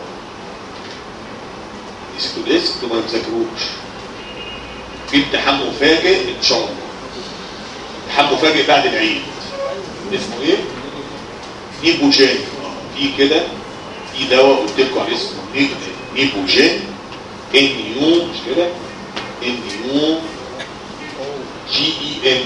Speaker 1: نسيتوا الاسم انتوا ما تذاكروش. في امتحان مفاجئ ان شاء الله. امتحان مفاجئ بعد العيد. اسمه ايه؟ نيبوجين في كده في دواء قلت لكم عليه اسمه نيب- نيبوجين ان يو مش كده؟ ان يو جي اي ان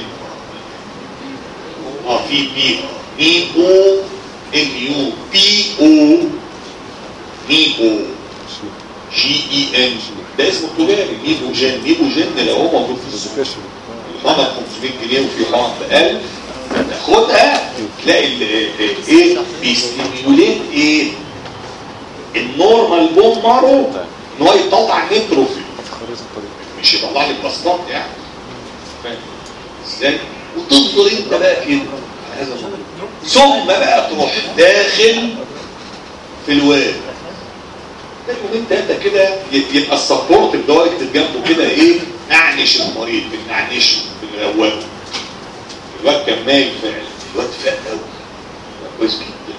Speaker 1: اه في بي اي او ان يو بي او نيبو جي اي ان ده اسمه التجاري نيبوجين نيبوجين لو هو موجود في السوق الحمى ب 500 جنيه وفي حمى ب 1000 تاخدها تلاقي ال- ال- ايه بيستيميوليت ايه النورمال بون مارو ان هو يطلع نيتروفيل مش يطلع لي بلاستات يعني فاهم ازاي وتفضل انت بقى كده على هذا النمط ثم بقى تروح داخل في الواد ده يومين تلاته كده ي- يبقى السبورت الدواء يكتب جنبه كده ايه اعنش المريض بنعنشه بنروقه الواد كان مايل فعلا الواد فاق قوي كويس جدا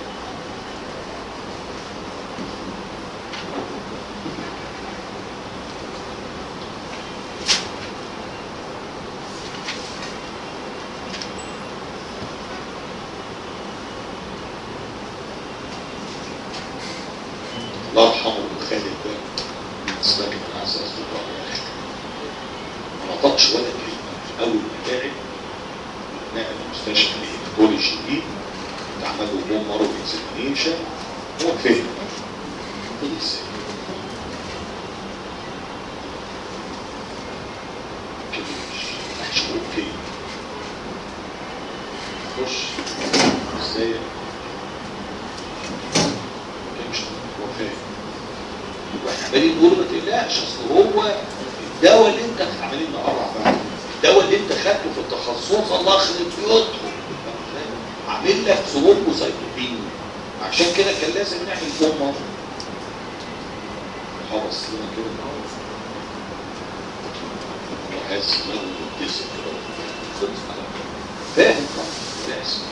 Speaker 1: الله يرحمه خالد ده بالنسبه لي من اعز اصدقائي يا اخي ما نطقش ولا كلمه اول ما تعب نقل المستشفى الهيماتولوجي دي اتعمل له بوم مارو اكزامينيشن هو فهم قلت ازاي كلمش مش اوكي خش ازاي مش هو فاهم واحنا عمالين نقول ما تقلقش اصل هو الدواء اللي انت عمالين نقرع بقى الدواء اللي انت خدته في التخصص الله يخرب بيوتهم عامل لك ثرومبوسايتوبين عشان كده كان لازم نعمل فورمه خلاص لنا كده وحاسس ان انا مبتسم كده خلص على كده. فاهم طبعا لازم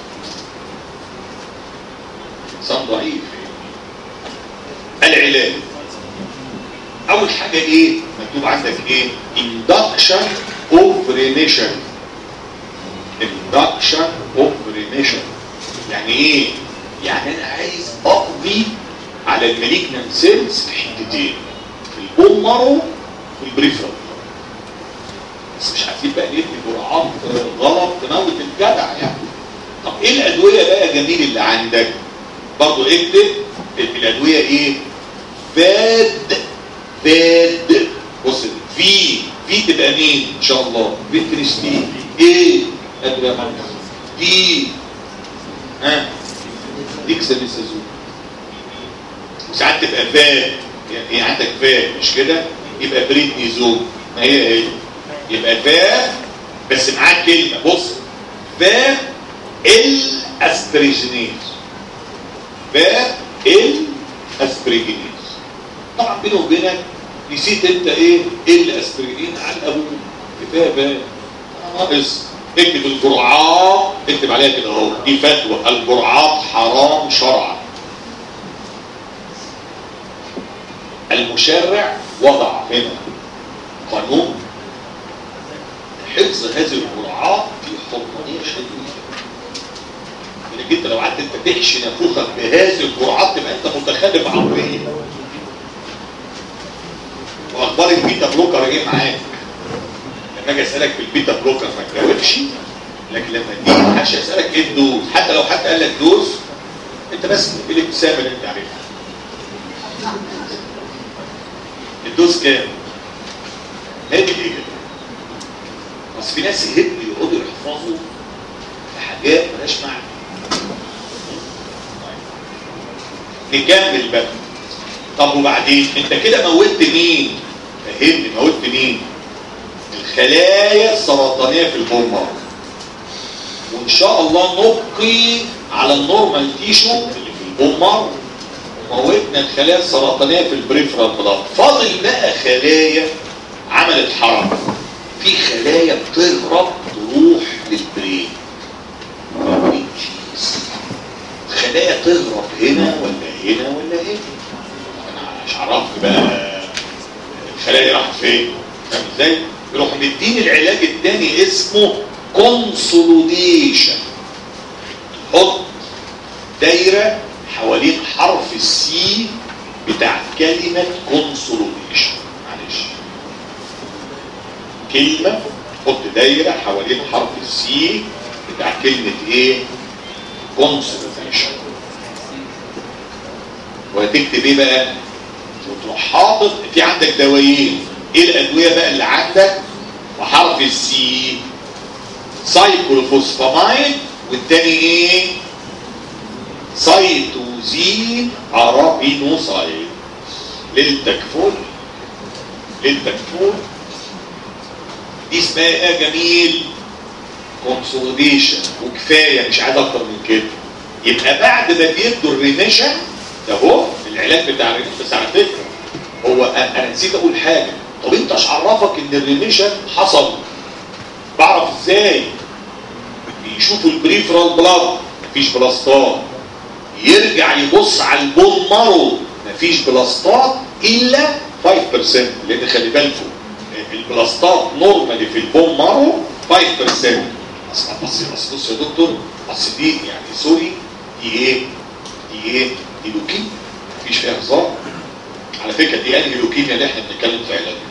Speaker 1: انسان ضعيف يعني. العلاج اول حاجه ايه مكتوب عندك ايه induction of remission induction of remission يعني ايه يعني انا عايز اقضي على المالجنان سيلز في حتتين في البون مارو والبريفرال بس مش عارفين بقى ندي جرعات غلط تموت الجدع يعني طب ايه الادويه بقى يا جميل اللي عندك برضه اكتب الادويه ايه فاد فاد بص في في تبقى مين ان شاء الله فيتريستين ايه ادويه معاك دي ها ديكساميثازون وساعات تبقى فاد يعني ايه عندك فاد مش كده يبقى بريدنيزون ما هي هي يبقى فاد بس معاك كلمه بص فاد ال اسبريجينيز باء ال اسبريجينيز طبعا بيني وبينك نسيت انت ايه ايه الاسبريجين على ابوه كفايه باء ناقص اكتب الجرعات اكتب عليها كده اهو دي فتوى الجرعات حرام شرعا المشرع وضع هنا قانون حفظ هذه الجرعات في حرمانيه شديده انك انت لو قعدت انت تحشي نافوخك بهذه الجرعات تبقى انت متخلف عقليا واخبار البيتا بلوكر ايه معاك؟ لما اجي اسالك في البيتا بلوكر ما تجاوبش لكن لما تيجي محدش يسالك ايه الدوز حتى لو حد قال لك دوز انت بس الابتسامه اللي انت عارفها الدوز كام؟ هي دي الاجابه بس في ناس يهبوا يقعدوا يحفظوا في حاجات مالهاش معنى طيب. نكمل بقى طب وبعدين انت كده موتت مين؟ فهمني موتت مين؟ الخلايا السرطانيه في البومر وان شاء الله نبقي على النورمال تيشو اللي في البومر موتنا الخلايا السرطانيه في البريفرال بلاد فاضل بقى خلايا عملت حركه في خلايا بتهرب تروح للبرين خلايا تهرب هنا ولا هنا ولا هنا انا مش عرفت بقى الخلايا راحت فين فاهم ازاي يروح مديني العلاج الثاني اسمه كونسوليديشن حط دايره حوالين حرف السي بتاع كلمه كونسوليديشن معلش كلمه حط دايره حوالين حرف السي بتاع كلمه ايه كونسوليديشن وهتكتب ايه بقى وتروح حاطط في عندك دوايين ايه الادويه بقى اللي عندك وحرف السي سايكلوفوسفامايد والتاني ايه سايتوزين ارابينوسايد ليلتك فل ليلتك فل دي اسمها ايه يا جميل كونسوليديشن وكفايه مش عايز اكتر من كده يبقى بعد ما بيدوا الريميشن ده هو العلاج بتاع الريميشن بس على فكره هو انا نسيت اقول حاجه طب انت ايش عرفك ان الريميشن حصل بعرف ازاي بيشوفوا البريفرال بلاد مفيش بلاستات يرجع يبص على البون مارو مفيش بلاستات الا 5% لان خلي بالكم البلاستات نورمالي في البون مارو 5% بس بص بص بص يا دكتور بص دي يعني سوري دي ايه؟ دي ايه؟ دي لوكيميا مفيش فيها هزار على فكره دي انهي لوكيميا اللي احنا بنتكلم في علاجها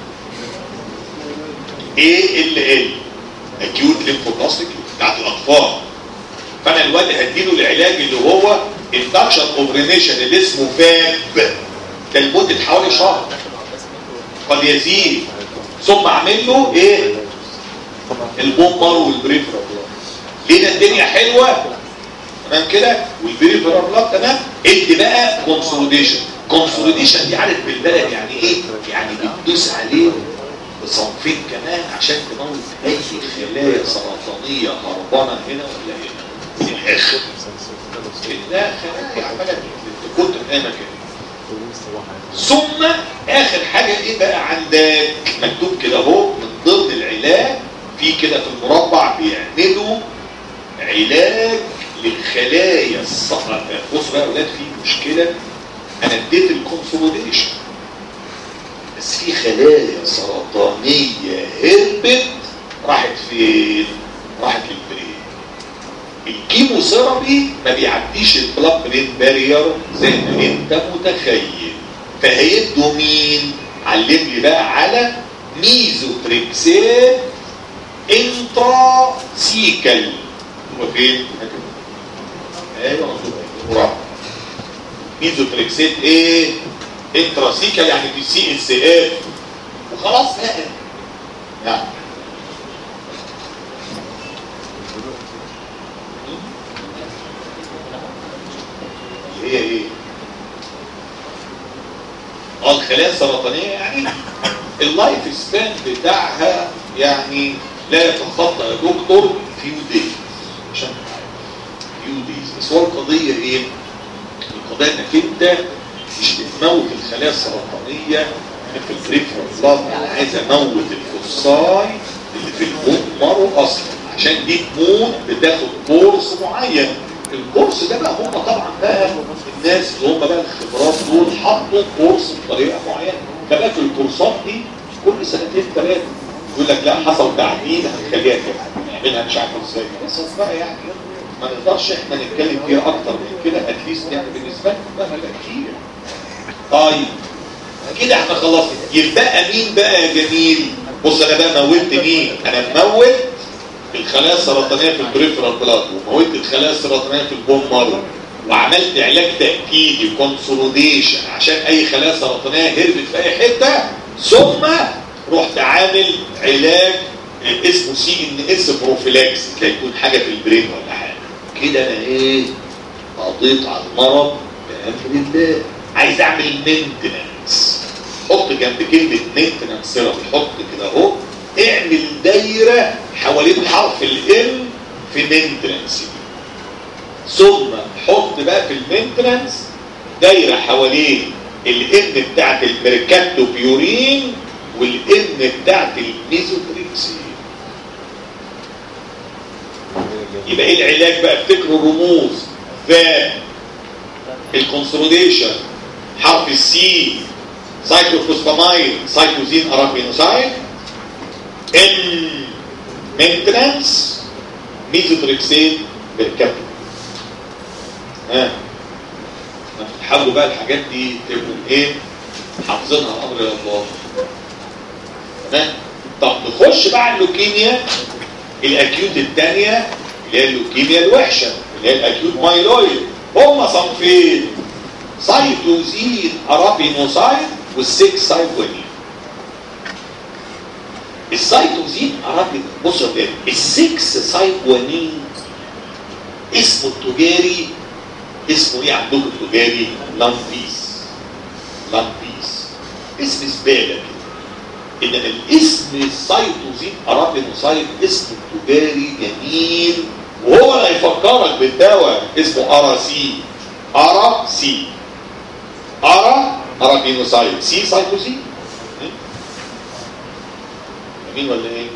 Speaker 1: ايه ال ال اكيوت ليمفوبلاستيك بتاعت الاطفال فانا الواد هديله العلاج اللي هو اندكشن اوف ريميشن اللي اسمه فاب ده لمده حوالي شهر قد يزيد ثم اعمل له ايه البومبر والبريفرال لقينا الدنيا حلوه تمام كده والبريفرال بلاد تمام ادي بقى كونسوليديشن كونسوليديشن دي عارف بالبلد يعني ايه يعني بتدوس عليه بصنفين كمان عشان تموت اي خلايا سرطانيه هربانه هنا ولا هنا من الاخر لا خلايا عماله تكون هنا كده ثم اخر حاجه ايه بقى عندك مكتوب كده اهو من ضمن العلاج في كده في المربع بيعملوا علاج للخلايا السرطانيه بصوا بقى يا اولاد في مشكله انا اديت الكونسوليديشن بس في خلايا سرطانيه هربت راحت فين؟ راحت للبرين الكيمو ثيرابي ما بيعديش البلاد برين بارير زي ما انت متخيل فهيدوا مين؟ علم لي بقى على ميزوتريكسيت انترا سيكل هو فين؟ ايوه مكتوب ميزوتريكسيت ايه؟ انتراسيكال يعني في سي اس اف وخلاص بقى يعني هي ايه؟ اه الخلايا السرطانيه يعني اللايف سبان بتاعها يعني لا يتخطى يا دكتور فيو دايز عشان فيو دايز بس هو القضيه ايه؟ القضيه انك انت مش بتموت الخلايا السرطانيه في البريفرال بلاد انا عايز اموت الفصاي اللي في البون مارو اصلا عشان دي تموت بتاخد كورس معين الكورس ده بقى هم طبعا بقى الناس اللي هم بقى الخبرات دول حطوا كورس بطريقه معينه كمان في الكورسات دي كل سنتين ثلاثه يقول لك لا حصل تعديل هنخليها كده نعملها مش عارف ازاي بس بقى يعني ما نقدرش احنا نتكلم فيها اكتر من كده اتليست يعني بالنسبه لنا بقى كتير طيب كده احنا خلصنا يبقى مين بقى يا جميل بص انا بقى موتت مين انا مموت الخلايا السرطانيه في البريفرال بلاد وموت الخلايا السرطانيه في البون مارو وعملت علاج تاكيدي كونسوليديشن عشان اي خلايا سرطانيه هربت في اي حته ثم رحت عامل علاج اسمه سي ان اس بروفيلاكس ده يكون حاجه في البرين ولا حاجه كده انا ايه قضيت على المرض بامر الله عايز اعمل مينتنانس حط جنب كلمه مينتنانس سيرابي حط كده اهو اعمل دايره حوالين حرف الام في مينتنانس ثم حط بقى في المينتنانس دايره حوالين الام بتاعت الميركاتو بيورين والام بتاعت الميزوتريكسين يبقى ايه العلاج بقى افتكروا الرموز فاب الكونسوليديشن حرف السي سايكلوفوسفامايد سايكوزين ارابينوسايد ان مينتنانس ميزوتريكسين بالكابل ها حاولوا بقى الحاجات دي تبقوا ايه حافظينها امر الله تمام طب نخش بقى على اللوكيميا الاكيوت الثانيه اللي هي اللوكيميا الوحشه اللي هي الاكيوت مايلويد هم صنفين سايتوزين ارابينوسايد والسكس سايتوين السايتوزين ارابين بص يا فندم السكس سايتوانين اسمه التجاري اسمه ايه عندكم التجاري لامبيس لامبيس اسم زباله كده انما الاسم السايتوزين ارابينوسايد اسم تجاري جميل وهو اللي هيفكرك بالدواء اسمه ارا سي ارا سي ارا ارابينوسايد سي سايتوزين مين ولا ايه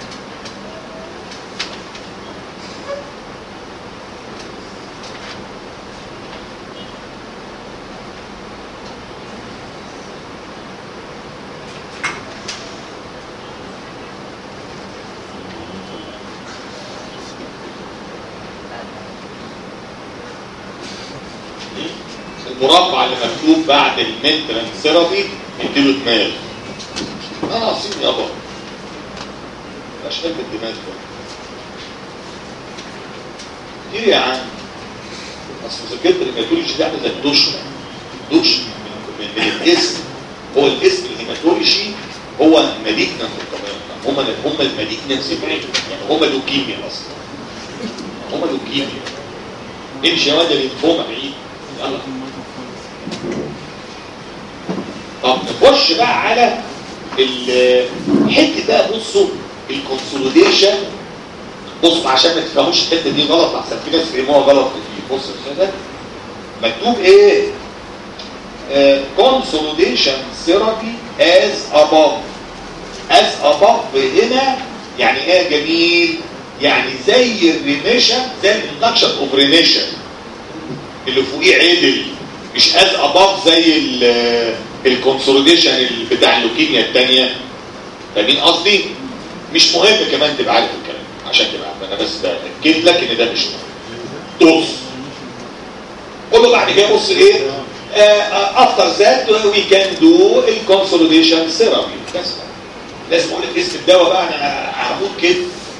Speaker 1: المربع اللي مكتوب بعد المنترنت ثيرابي اديله دماغ اه ناقصين يابا مش حلم الدماغ ده كتير يا عم اصل مذاكره الهيماتولوجي ده عامل زي الدش دش من, من الاسم هو الاسم الهيماتولوجي هو مالجنا هم هم المالجنس يعني هم لوكيميا اصلا هم لوكيميا امشي يا واد الليمفوما بعيد يلا طب نخش بقى على الحته بقى بصوا الكونسوليديشن بص عشان ما تفهموش الحته دي غلط احسن في ناس فهموها غلط كتير بص يا استاذ مكتوب ايه كونسوليديشن ثيرابي از اباف از اباف هنا يعني ايه جميل يعني زي الريميشن زي الاندكشن اوف ريميشن اللي فوقيه عدل مش از اباف زي الكونسوليديشن بتاع اللوكيميا الثانيه فاهمين قصدي مش مهم كمان تبقى عارف الكلام عشان تبقى عارف انا بس باكد لك ان ده مش مهم بص قول له بعد كده بص ايه افتر ذات وي كان دو الكونسوليديشن ثيرابي بس لازم اقول لك اسم الدواء بقى انا هموت كده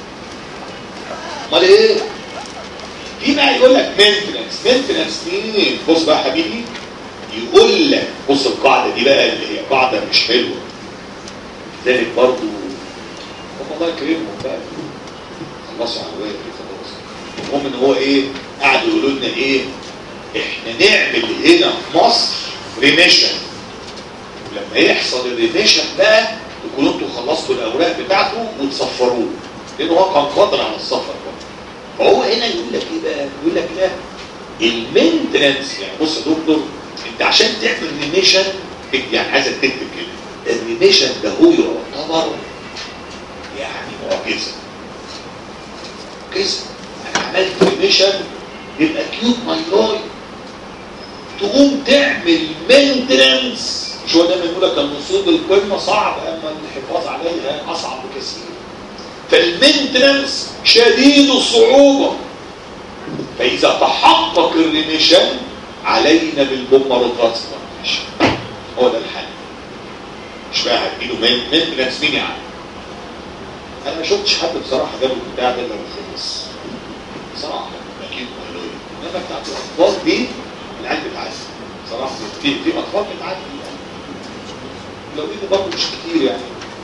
Speaker 1: امال ايه في بقى يقول لك مينتنس مينتنس مين بص بقى يا حبيبي يقول لك بص القاعده دي بقى اللي هي قاعده مش حلوه ذلك برضو هم الله يكرمهم بقى خلصوا على الواد خلاص المهم ان هو ايه قعدوا يقولوا لنا ايه احنا نعمل هنا في مصر ريميشن ولما يحصل الريميشن بقى تكونوا انتوا خلصتوا الاوراق بتاعته وتصفروه لان هو كان قادر على السفر برضه فهو هنا يقول لك ايه بقى يقول لك لا المينتنس يعني بص يا دكتور انت عشان تعمل ريميشن يعني عايزك تكتب كده الريميشن ده هو يعتبر يعني معجزه معجزه انا عملت ريميشن للاكيوت مايلويد تقوم تعمل مينتنس مش هو دايما يقول لك الوصول للقمه صعب اما الحفاظ عليها اصعب بكثير فالمينتنس شديد الصعوبه فاذا تحقق الريميشن علينا بالبومر ترانسبلانتيشن هو ده الحل مش بقى هتجيله مينتنس مين يعني انا ما شفتش حد بصراحه جاب البتاع ده الا خلص بصراحه اكيد مهلويه انما بتاعت الاطفال دي العيال بتعدي صراحه في في اطفال بتعدي يعني لو دي برضه مش كتير يعني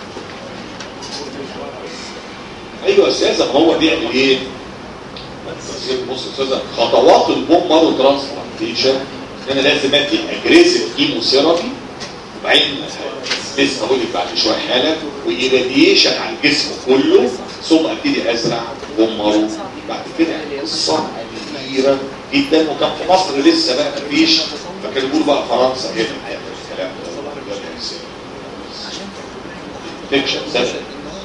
Speaker 1: ايوه استاذه ما هو بيعمل ايه؟ بص يا استاذه خطوات البوم مارو ترانسبلانتيشن ان انا لازم ادي اجريسيف كيموثيرابي وبعدين لسه هقول لك بعد شويه حالا وايراديشن على الجسم كله ثم ابتدي ازرع بوم مارو بعد كده قصه كبيره جدا وكان في مصر لسه بقى مفيش فكانوا بيقولوا بقى فرنسا هي اللي هتعمل الكلام ده فيكشن سبب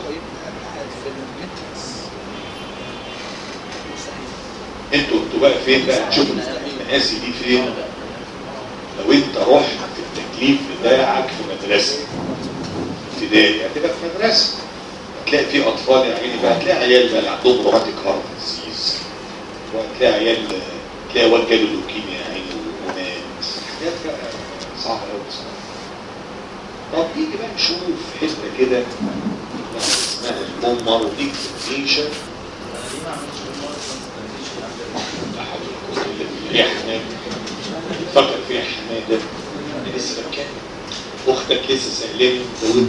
Speaker 1: انتوا انتوا بقى فين بقى تشوفوا المقاسي دي فين لو انت رحت في التكليف بتاعك في مدرسه ابتدائي هتبقى في مدرسه هتلاقي في اطفال يا عيني بقى هتلاقي عيال بقى اللي عندهم روماتيك هارت ديزيز وهتلاقي عيال تلاقي واد جاله لوكيميا يا عيني ومات حاجات بقى صعبه قوي بصراحه طب نيجي بقى نشوف حته كده اسمها البومر ديكتيشن ريح حماد فكر فيها حمادة انا لسه بتكلم اختك لسه سألاني بقول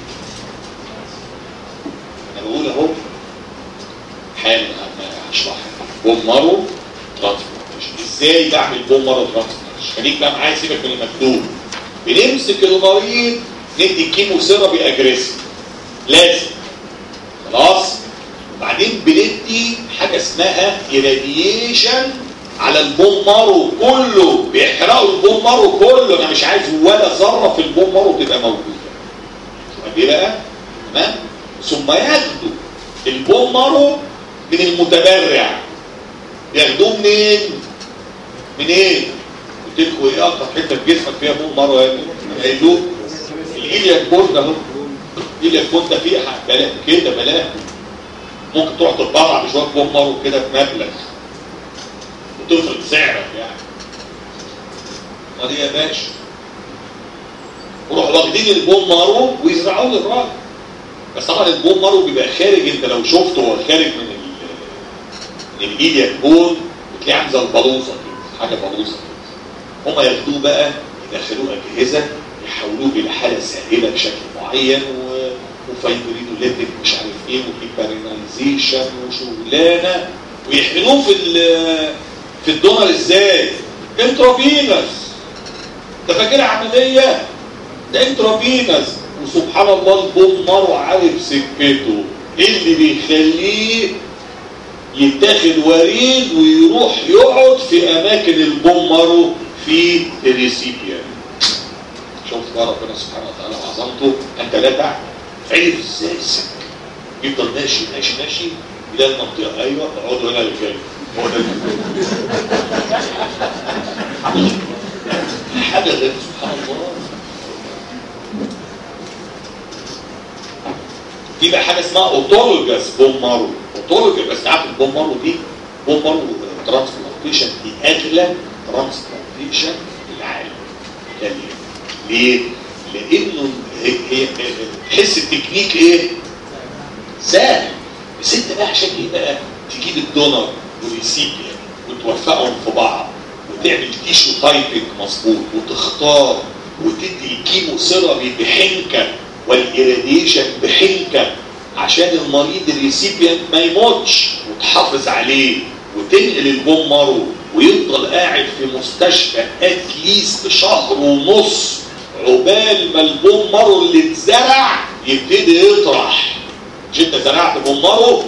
Speaker 1: انا بقول اهو حالا انا هشرحها بومارو ترانسبورتيشن ازاي بعمل بومارو ترانسبورتيشن خليك بقى معايا سيبك من المكتوب بنمسك المريض ندي كيمو ثيرابي اجريسيف لازم خلاص وبعدين بندي حاجه اسمها ايراديشن على البوم مارو كله بيحرقوا البوم مارو كله انا مش عايز ولا ذره في البوم مارو تبقى موجوده ايه بقى تمام ثم ياخدوا البوم مارو من المتبرع ياخدوه منين منين قلت لكم ايه اكتر حته في جسمك فيها بوم مارو يا ابني انا قايل له الايلياك بون ده اهو الايلياك بون ده فيه بلا كده بلا ممكن تروح تتبرع بشويه بوم مارو كده بمبلغ وتفرض سعرك يعني امال ايه يا باشا وروحوا واخدين البوم مارو ويزرعوه للراجل بس طبعا البوم مارو بيبقى خارج انت لو شفته هو خارج من ال من الايليا بون بتلاقيه عامل زي البلوصه كده حاجه بلوصه كده هم ياخدوه بقى يدخلوه اجهزه يحولوه الى حاله سائله بشكل معين و... وفايبرينوليتك مش عارف ايه وهيبرينايزيشن وشغلانه ويحملوه في في الدونر ازاي انترافينس ده فاكرها عمليه ده انترافينس وسبحان الله البوم مارو عارف سكته ايه اللي بيخليه يتاخد وريد ويروح يقعد في اماكن البوم مارو في الريسيبيان شوف بقى ربنا سبحانه وتعالى عظمته انت لا تعلم عرف ازاي السكه يفضل ماشي ماشي ماشي يلاقي المنطقه ايوه اقعدوا هنا رجاله هو ده حاجه غير سبحان الله في بقى حاجه اسمها اوتولوجاس بوم مارو اوتولوجاس بس عارف البوم مارو دي بوم مارو ترانسبلانتيشن دي اغلى ترانسبلانتيشن في العالم ليه؟ لانه هي تحس التكنيك ايه؟ سهل بس انت بقى عشان ايه بقى تجيب الدونر والريسيبيان وتوفقهم في بعض وتعمل تيشو تايبنج مظبوط وتختار وتدي الكيمو ثيرابي بحنكه والايراديشن بحنكه عشان المريض الريسيبيان ما يموتش وتحافظ عليه وتنقل البوم مارو ويفضل قاعد في مستشفى اتليست شهر ونص عقبال ما البوم مارو اللي اتزرع يبتدي يطرح مش انت زرعت بوم مارو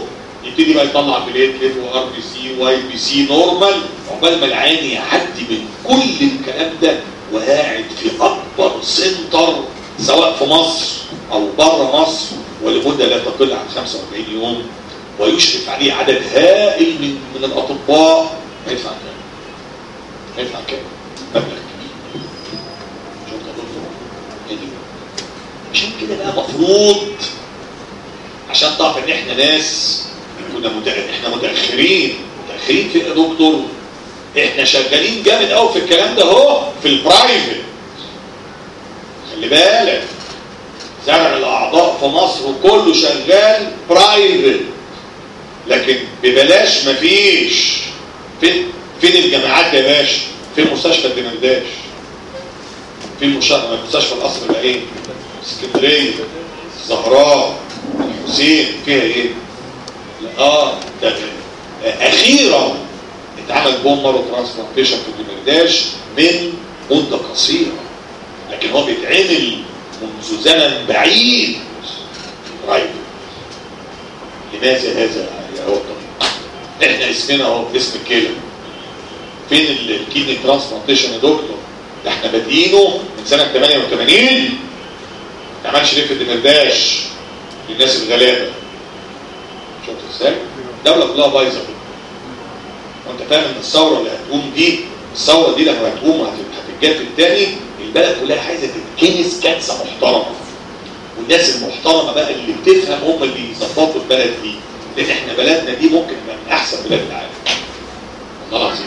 Speaker 1: يبتدي بقى يطلع بليتلت وار بي سي واي بي سي نورمال عقبال ما العين يعدي من كل الكلام ده وقاعد في اكبر سنتر سواء في مصر او بره مصر ولمده لا تقل عن 45 يوم ويشرف عليه عدد هائل من من الاطباء هيدفع كام؟ هيدفع كام؟ مبلغ كبير شفت يا دكتور؟ هي دي عشان كده بقى مفروض عشان تعرف ان احنا ناس كنا متأ... احنا متاخرين متاخرين في إيه يا دكتور احنا شغالين جامد قوي في الكلام ده اهو في البرايفت خلي بالك زرع الاعضاء في مصر كله شغال برايفت لكن ببلاش مفيش فين فين الجامعات يا باشا فين مستشفى الدمرداش فين مش- مستشفى القصر العين اسكندريه الزهراء الحسين فيها ايه لا، اه ده ده- اخيرا اتعمل بومر وترانسبلانتيشن في الدمرداش من مده قصيره لكن هو بيتعمل منذ زمن بعيد رايت لماذا هذا يا هو الطبيب احنا اسمنا اهو اسم الكلى فين ال- الكيدني ترانسبلانتيشن يا دكتور ده احنا بادئينه من سنه 88 ما عملش ليه في الدمرداش للناس الغلابه شفت ازاي؟ الدوله كلها بايظه كده وانت فاهم ان الثوره اللي هتقوم دي الثوره دي لما هتقوم وهت- هتتجاب تاني البلد كلها عايزه تتكنس كنسه محترمه والناس المحترمه بقى اللي بتفهم هم اللي يظبطوا البلد دي لان احنا بلدنا دي ممكن تبقى من احسن بلاد العالم والله العظيم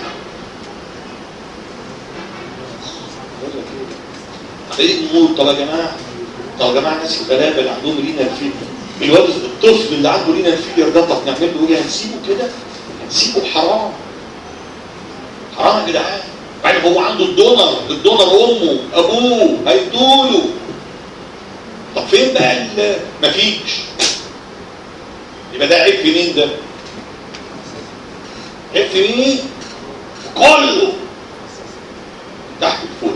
Speaker 1: طريق نمور طب يا جماعه طب يا جماعه الناس الغلابه اللي عندهم رينا الفيل الواد الطفل اللي عنده رينا الفيل ده طب نعمل له ايه هنسيبه كده هنسيبه حرام حرام يا جدعان بعدين هو عنده الدونر الدونر امه ابوه هيدوله طب فين بقى ال- مفيش يبقى ده عيب في مين ده عيب في مين في كله تحت الفوق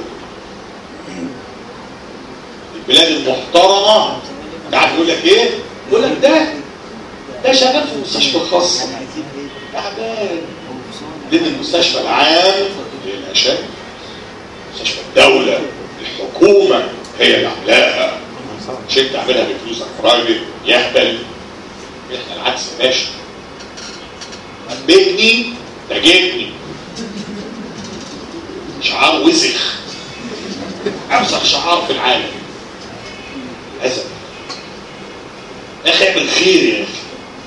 Speaker 1: البلاد المحترمه تعرف يقول لك ايه يقول لك ده ده شغال في مستشفى خاصه تعبان لان المستشفى العام للاشد مستشفى الدوله الحكومه هي اللي عاملاها مش انت عاملها بفلوسك برايفت يهبل احنا العكس يا باشا حبيتني تجدني شعار وسخ اوسخ شعار في العالم للاسف يا اخي اعمل خير يا اخي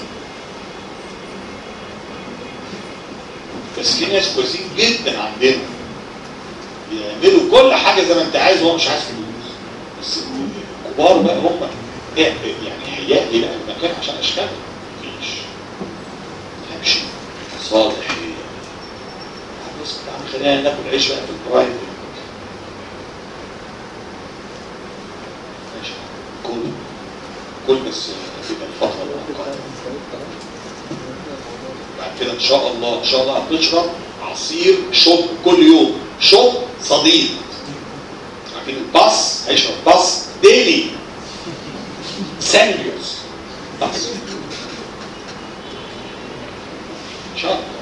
Speaker 1: بس في ناس كويسين جدا عندنا بيعملوا كل حاجه زي ما انت عايز وهو مش عايز فلوس بس الكبار بقى هم إيه يعني هيئ لي بقى المكان عشان اشتغل مفيش همشي صالح بص يا عم خلينا ناكل عيش بقى في البرايفت ماشي كل كل بس تبقى الفتره المؤقته بعد كده ان شاء الله ان شاء الله هتشرب عصير شوب كل يوم شوب صديق عارفين الباص هيشرب باص ديلي سانجوس باص ان شاء الله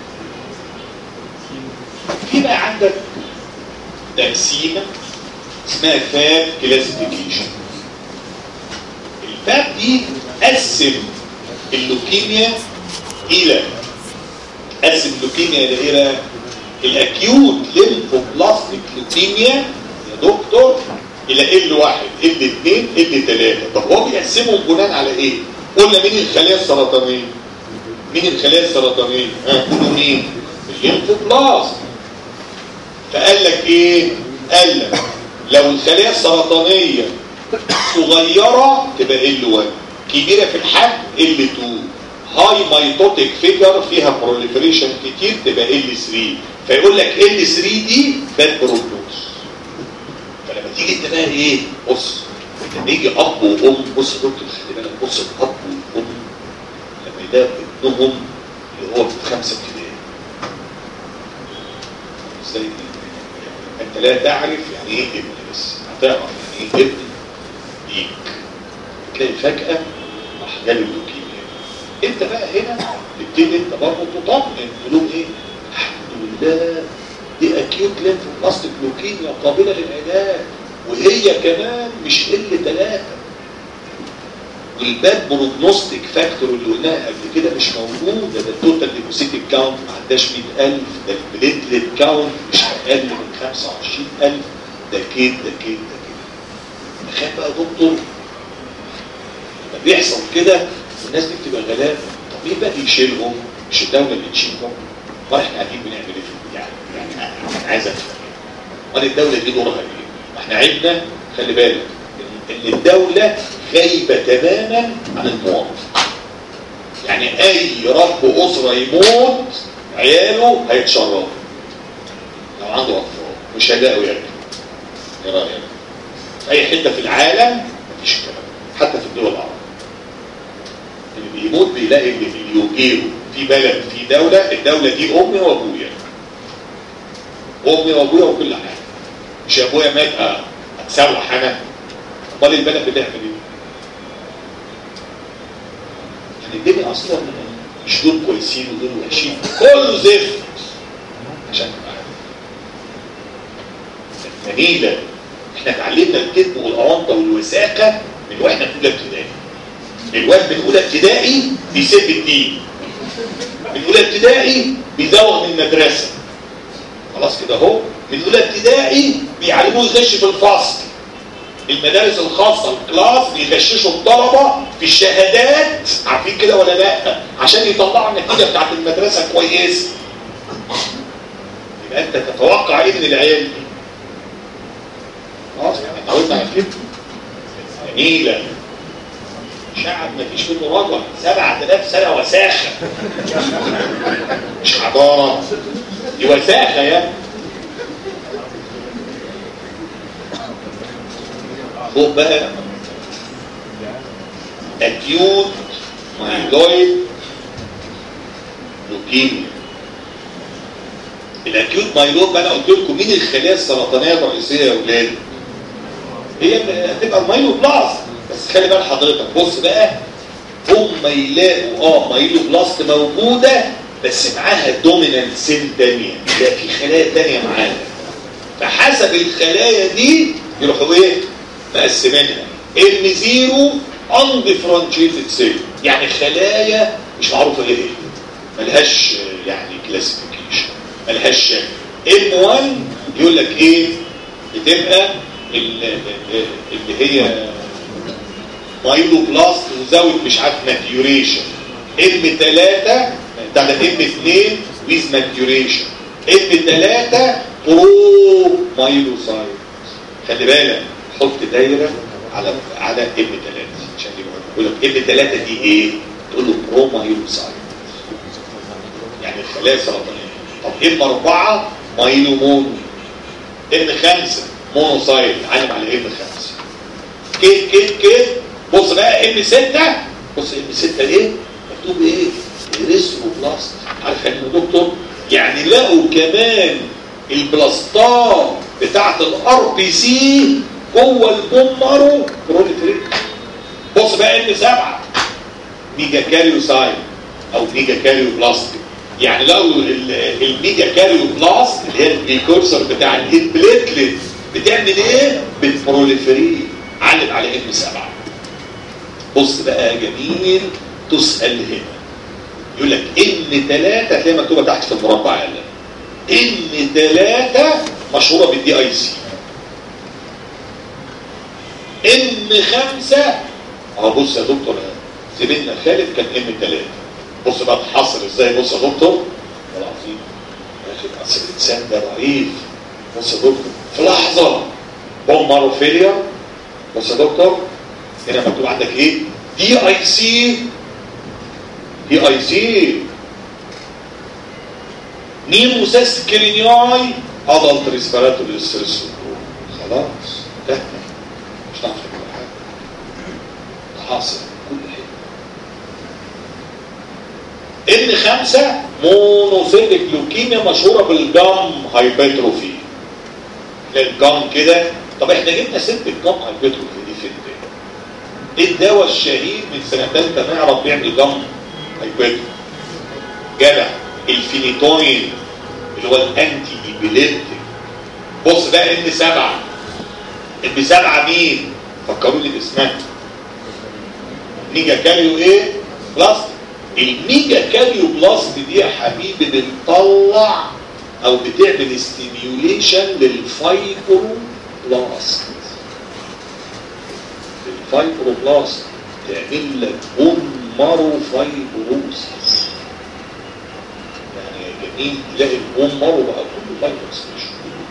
Speaker 1: في بقى عندك تقسيمه اسمها فاب كلاسيفيكيشن الفاب دي قسم اللوكيميا الى قسم اللوكيميا الى ايه بقى؟ الاكيوت ليمفوبلاستيك لوكيميا يا دكتور الى ال واحد ال اثنين ال ثلاثه طب هو بيقسمهم بناء على ايه؟ قلنا مين الخلايا السرطانيه؟ مين الخلايا السرطانيه؟ ها قولوا مين؟ الليمفوبلاست فقال لك ايه؟ قال لك لو الخلايا السرطانيه صغيره تبقى ال 1 كبيره في الحجم ال 2 هاي مايتوتيك فيجر فيها بروليفريشن كتير تبقى ال 3 فيقول لك ال 3 دي باد بروجنوز فلما تيجي انت بقى ايه بص لما يجي اب وام بص يا دكتور خلي بالك بص الاب والام لما يلاقوا ابنهم اللي هو في خمسه ابتدائي ازاي يعني انت لا تعرف يعني ايه ابن بس هتعرف يعني ايه ابن ليك تلاقي فجاه راح جاله اللوكيميا انت بقى هنا تبتدي انت برضه تطمن تقول ايه الحمد لله دي اكيوت ليمفوبلاستيك لوكيميا قابله للعلاج وهي كمان مش ال ثلاثه والباد بروجنوستيك فاكتور اللي قلناها قبل كده مش موجوده ده التوتال ليكوسيتيك كاونت ما عداش 100000 ده البليتلت كاونت مش اقل من 25000 ده كده ده كده ده كده تخيل بقى يا دكتور لما بيحصل كده والناس دي بتبقى غلابه طب مين بقى يشيلهم؟ مش الدوله اللي تشيلهم؟ امال احنا قاعدين بنعمل ايه في يعني يعني انا عايز افهم امال الدوله دي دورها ايه؟ ما احنا عيبنا خلي بالك ان الدوله غايبه تماما عن المواطن يعني اي رب اسره يموت عياله هيتشربوا لو عنده اطفال مش هيلاقوا ياكلوا ايه رايك؟ في اي حته في العالم مفيش الكلام حتى في الدول العربيه اللي بيموت بيلاقي اللي بيوجيه في بلد في دولة الدولة دي أمي وأبويا أمي وأبويا وكل حاجة مش أبويا مات أه أتسوح أنا أمال البلد بتعمل إيه؟ يعني الدنيا أصلا مش دول كويسين ودول وحشين كله زفت عشان تبقى عارف جميلة احنا اتعلمنا الكذب والأونطة والوساخة من واحنا في أولى ابتدائي الواد من اولى ابتدائي بيسب الدين من اولى ابتدائي بيزوغ من المدرسه خلاص كده اهو من اولى ابتدائي بيعلموه يغش في الفصل المدارس الخاصه الكلاس بيغششوا الطلبه في الشهادات عارفين كده ولا لا عشان يطلعوا النتيجه بتاعت المدرسه كويسه يبقى انت تتوقع ايه من العيال دي خلاص يعني اتعودنا على كده جميله شعب ما فيش منه رجل 7000 سنة وساخة مش حضارة دي وساخة يا فوق بقى اكيوت مايلويد لوكيميا الاكيوت مايلويد بقى انا قلت لكم مين الخلايا السرطانيه الرئيسيه يا اولاد هي هتبقى المايلوبلاست بس خلي بال حضرتك بص بقى هم يلاقوا اه مايلو بلاست موجوده بس معاها دومينانت سيل تانية لا في خلايا تانية معاها فحسب الخلايا دي يروحوا ايه مقسمينها ام زيرو اندفرنشيتد سيل يعني خلايا مش معروفه ايه هي ملهاش يعني كلاسيفيكيشن ملهاش شكل ام 1 يقول لك ايه بتبقى اللي هي مايلو بلاست وزود مش عارف ماتيوريشن ام 3 بتاع ام 2 ويز ماتيوريشن ام 3 برو مايلو سايت خلي بالك حط دايره على على ام 3 عشان يقول لك ام 3 دي ايه تقول له برو مايلو سايت يعني الخلايا السرطانيه طب ام 4 مايلو مونو ام 5 مونوسايت علم على ام 5 كيف كيف كيف بص بقى ام 6 بص ام 6 ايه مكتوب ايه ريسروبلاست عارف يعني يا دكتور يعني لقوا كمان البلاستات بتاعت الار بي سي جوه البومبرو بروليفريت بص بقى ام 7 ميجا كاريوسايت او ميجا كاريو بلاستيك يعني لو الميجا كاريو بلاست اللي هي البريكورسور بتاع البليتلت بتعمل ايه بتبروليفريت علم على ام 7 بص بقى جميل تسأل هنا يقول لك ان ثلاثة تلاقي مكتوبة تحت في المربع قال ان ثلاثة مشهورة بالدي اي سي ان خمسة اهو بص يا دكتور زميلنا خالد كان ام ثلاثة بص بقى تحصل ازاي بص يا دكتور والله العظيم يا اخي اصل الانسان ده ضعيف بص يا دكتور في لحظة بومبارو فيلير بص يا دكتور هنا مكتوب عندك ايه دي اي سي دي اي سي نيموسيس كلينياي ادلت ريسبيراتوري ستريس خلاص ده مش هتعرف كل حاجه حاصل كل حاجه ان خمسة مونوسيتك لوكيميا مشهورة بالجام هايبرتروفي الجام كده طب احنا جبنا ست الجام هايبرتروفي دي فين ايه الدواء الشهير من سنة ثالثة نعرف بيعمل جم هيبقى جدع الفينيتوين اللي هو الانتي ايبيليبتيك بص بقى ان سبعة ان سبعة مين فكروني باسمها ميجا كاريو ايه بلاست الميجا كاريو بلاست دي يا حبيبي بتطلع او بتعمل ستيميوليشن للفايبرو بلاست الفايبرو بلاست تعمل لك بومارو فايبروسيس يعني جميل تلاقي البومارو بقى كله فايبروسيس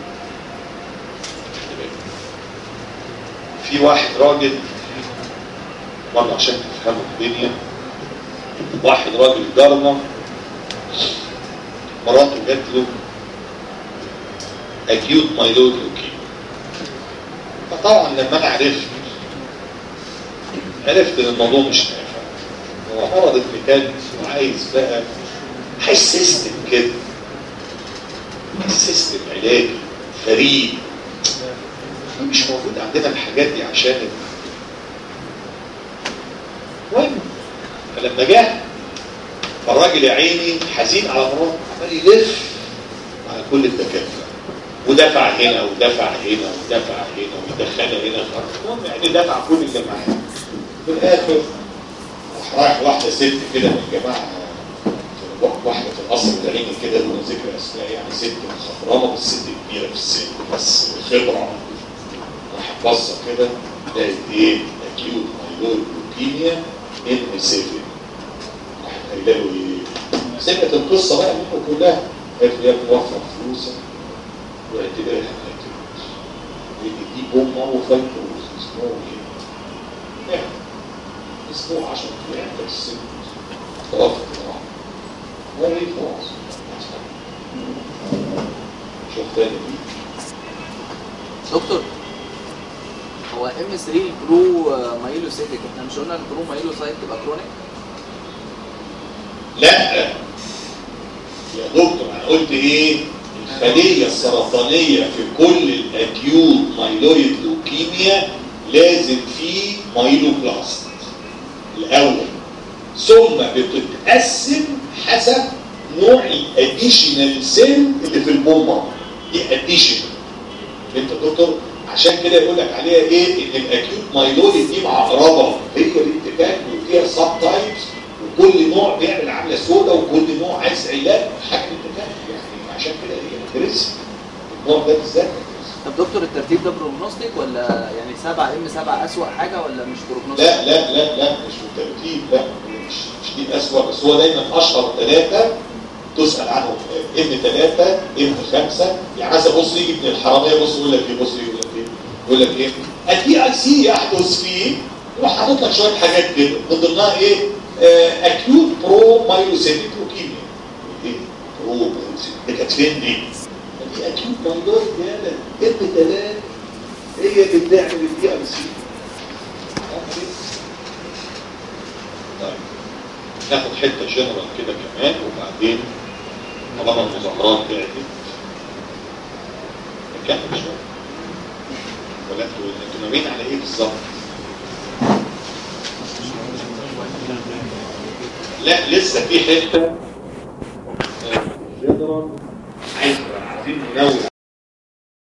Speaker 1: في واحد راجل مرة عشان تفهموا الدنيا واحد راجل جارنا مراته جات له اكيوت مايلود لوكيميا فطبعا لما انا عرفت عرفت ان الموضوع مش نافع هو مرض الكتاب وعايز بقى عايز سيستم كده عايز سيستم علاجي فريد مش موجود عندنا الحاجات دي عشان المهم فلما جه الراجل يا عيني حزين على مراته عمال يلف على كل الدكاتره ودفع هنا ودفع هنا ودفع هنا ودخلها هنا المهم يعني دفع كل اللي معاه في الاخر راح رايح واحده ست كده من الجماعه واحده في القصر العيني كده دون ذكر اسماء يعني ست مخضرمه بس ست كبيره في السن بس خبره راح بصه كده لقيت ايه اكيوت مايلود لوكيميا ان 7 راح قايله له ايه سمعت القصه بقى منه كلها قالت له يا ابني وفر فلوسك واعتبرها ماتت لان دي بومه وفايبروز اسمه ايه؟ يعني اسمه 10 ايام بس توفت الراحه وري خلاص شوف تاني دي
Speaker 2: دكتور هو ام 3 برو مايلوسيتك احنا مش قلنا البرو مايلوسايت تبقى كرونيك
Speaker 1: لا يا دكتور انا قلت ايه الخلية السرطانية في كل الاكيوت مايلويد لوكيميا لازم فيه مايلوبلاست الاول ثم بتتقسم حسب نوع الاديشنال سيل اللي في البومة دي اديشنال انت دكتور عشان كده يقول لك عليها ايه ان الاكيوت مايلويد دي معقربه هي الاتفاق وفيها سب تايبس وكل نوع بيعمل عامله سودا وكل نوع عايز علاج حاجه الاتفاق يعني عشان كده هي بتدرس النوع ده بالذات
Speaker 2: طب دكتور الترتيب ده بروجنوستيك ولا يعني 7 ام 7 اسوأ حاجه ولا مش بروجنوستيك؟
Speaker 1: لا لا لا لا مش بالترتيب لا مش مش دي الاسوأ بس هو دايما اشهر ثلاثه تسال عنهم ام ثلاثه ام خمسه يعني مثلا بص يجي ابن الحراميه بص يقول لك ايه بص يقول لك ايه يقول لك ايه الدي اي سي يحدث فيه يروح حاطط لك شويه حاجات كده من ضمنها ايه اكيوت برو مايلوسيتيك لوكيميا ايه برو مايلوسيتيك دي كانت فين دي؟ دي اكيوت مايلويد يالا ام ثلاثه هي اللي بتعمل الدي اي سي طيب ناخد حته جنرال كده كمان وبعدين طالما المظاهرات بعدت نكمل شويه ولا انتوا انتوا ناويين على ايه بالظبط؟ لا لسه في حته جنرال عايز عايزين ننوه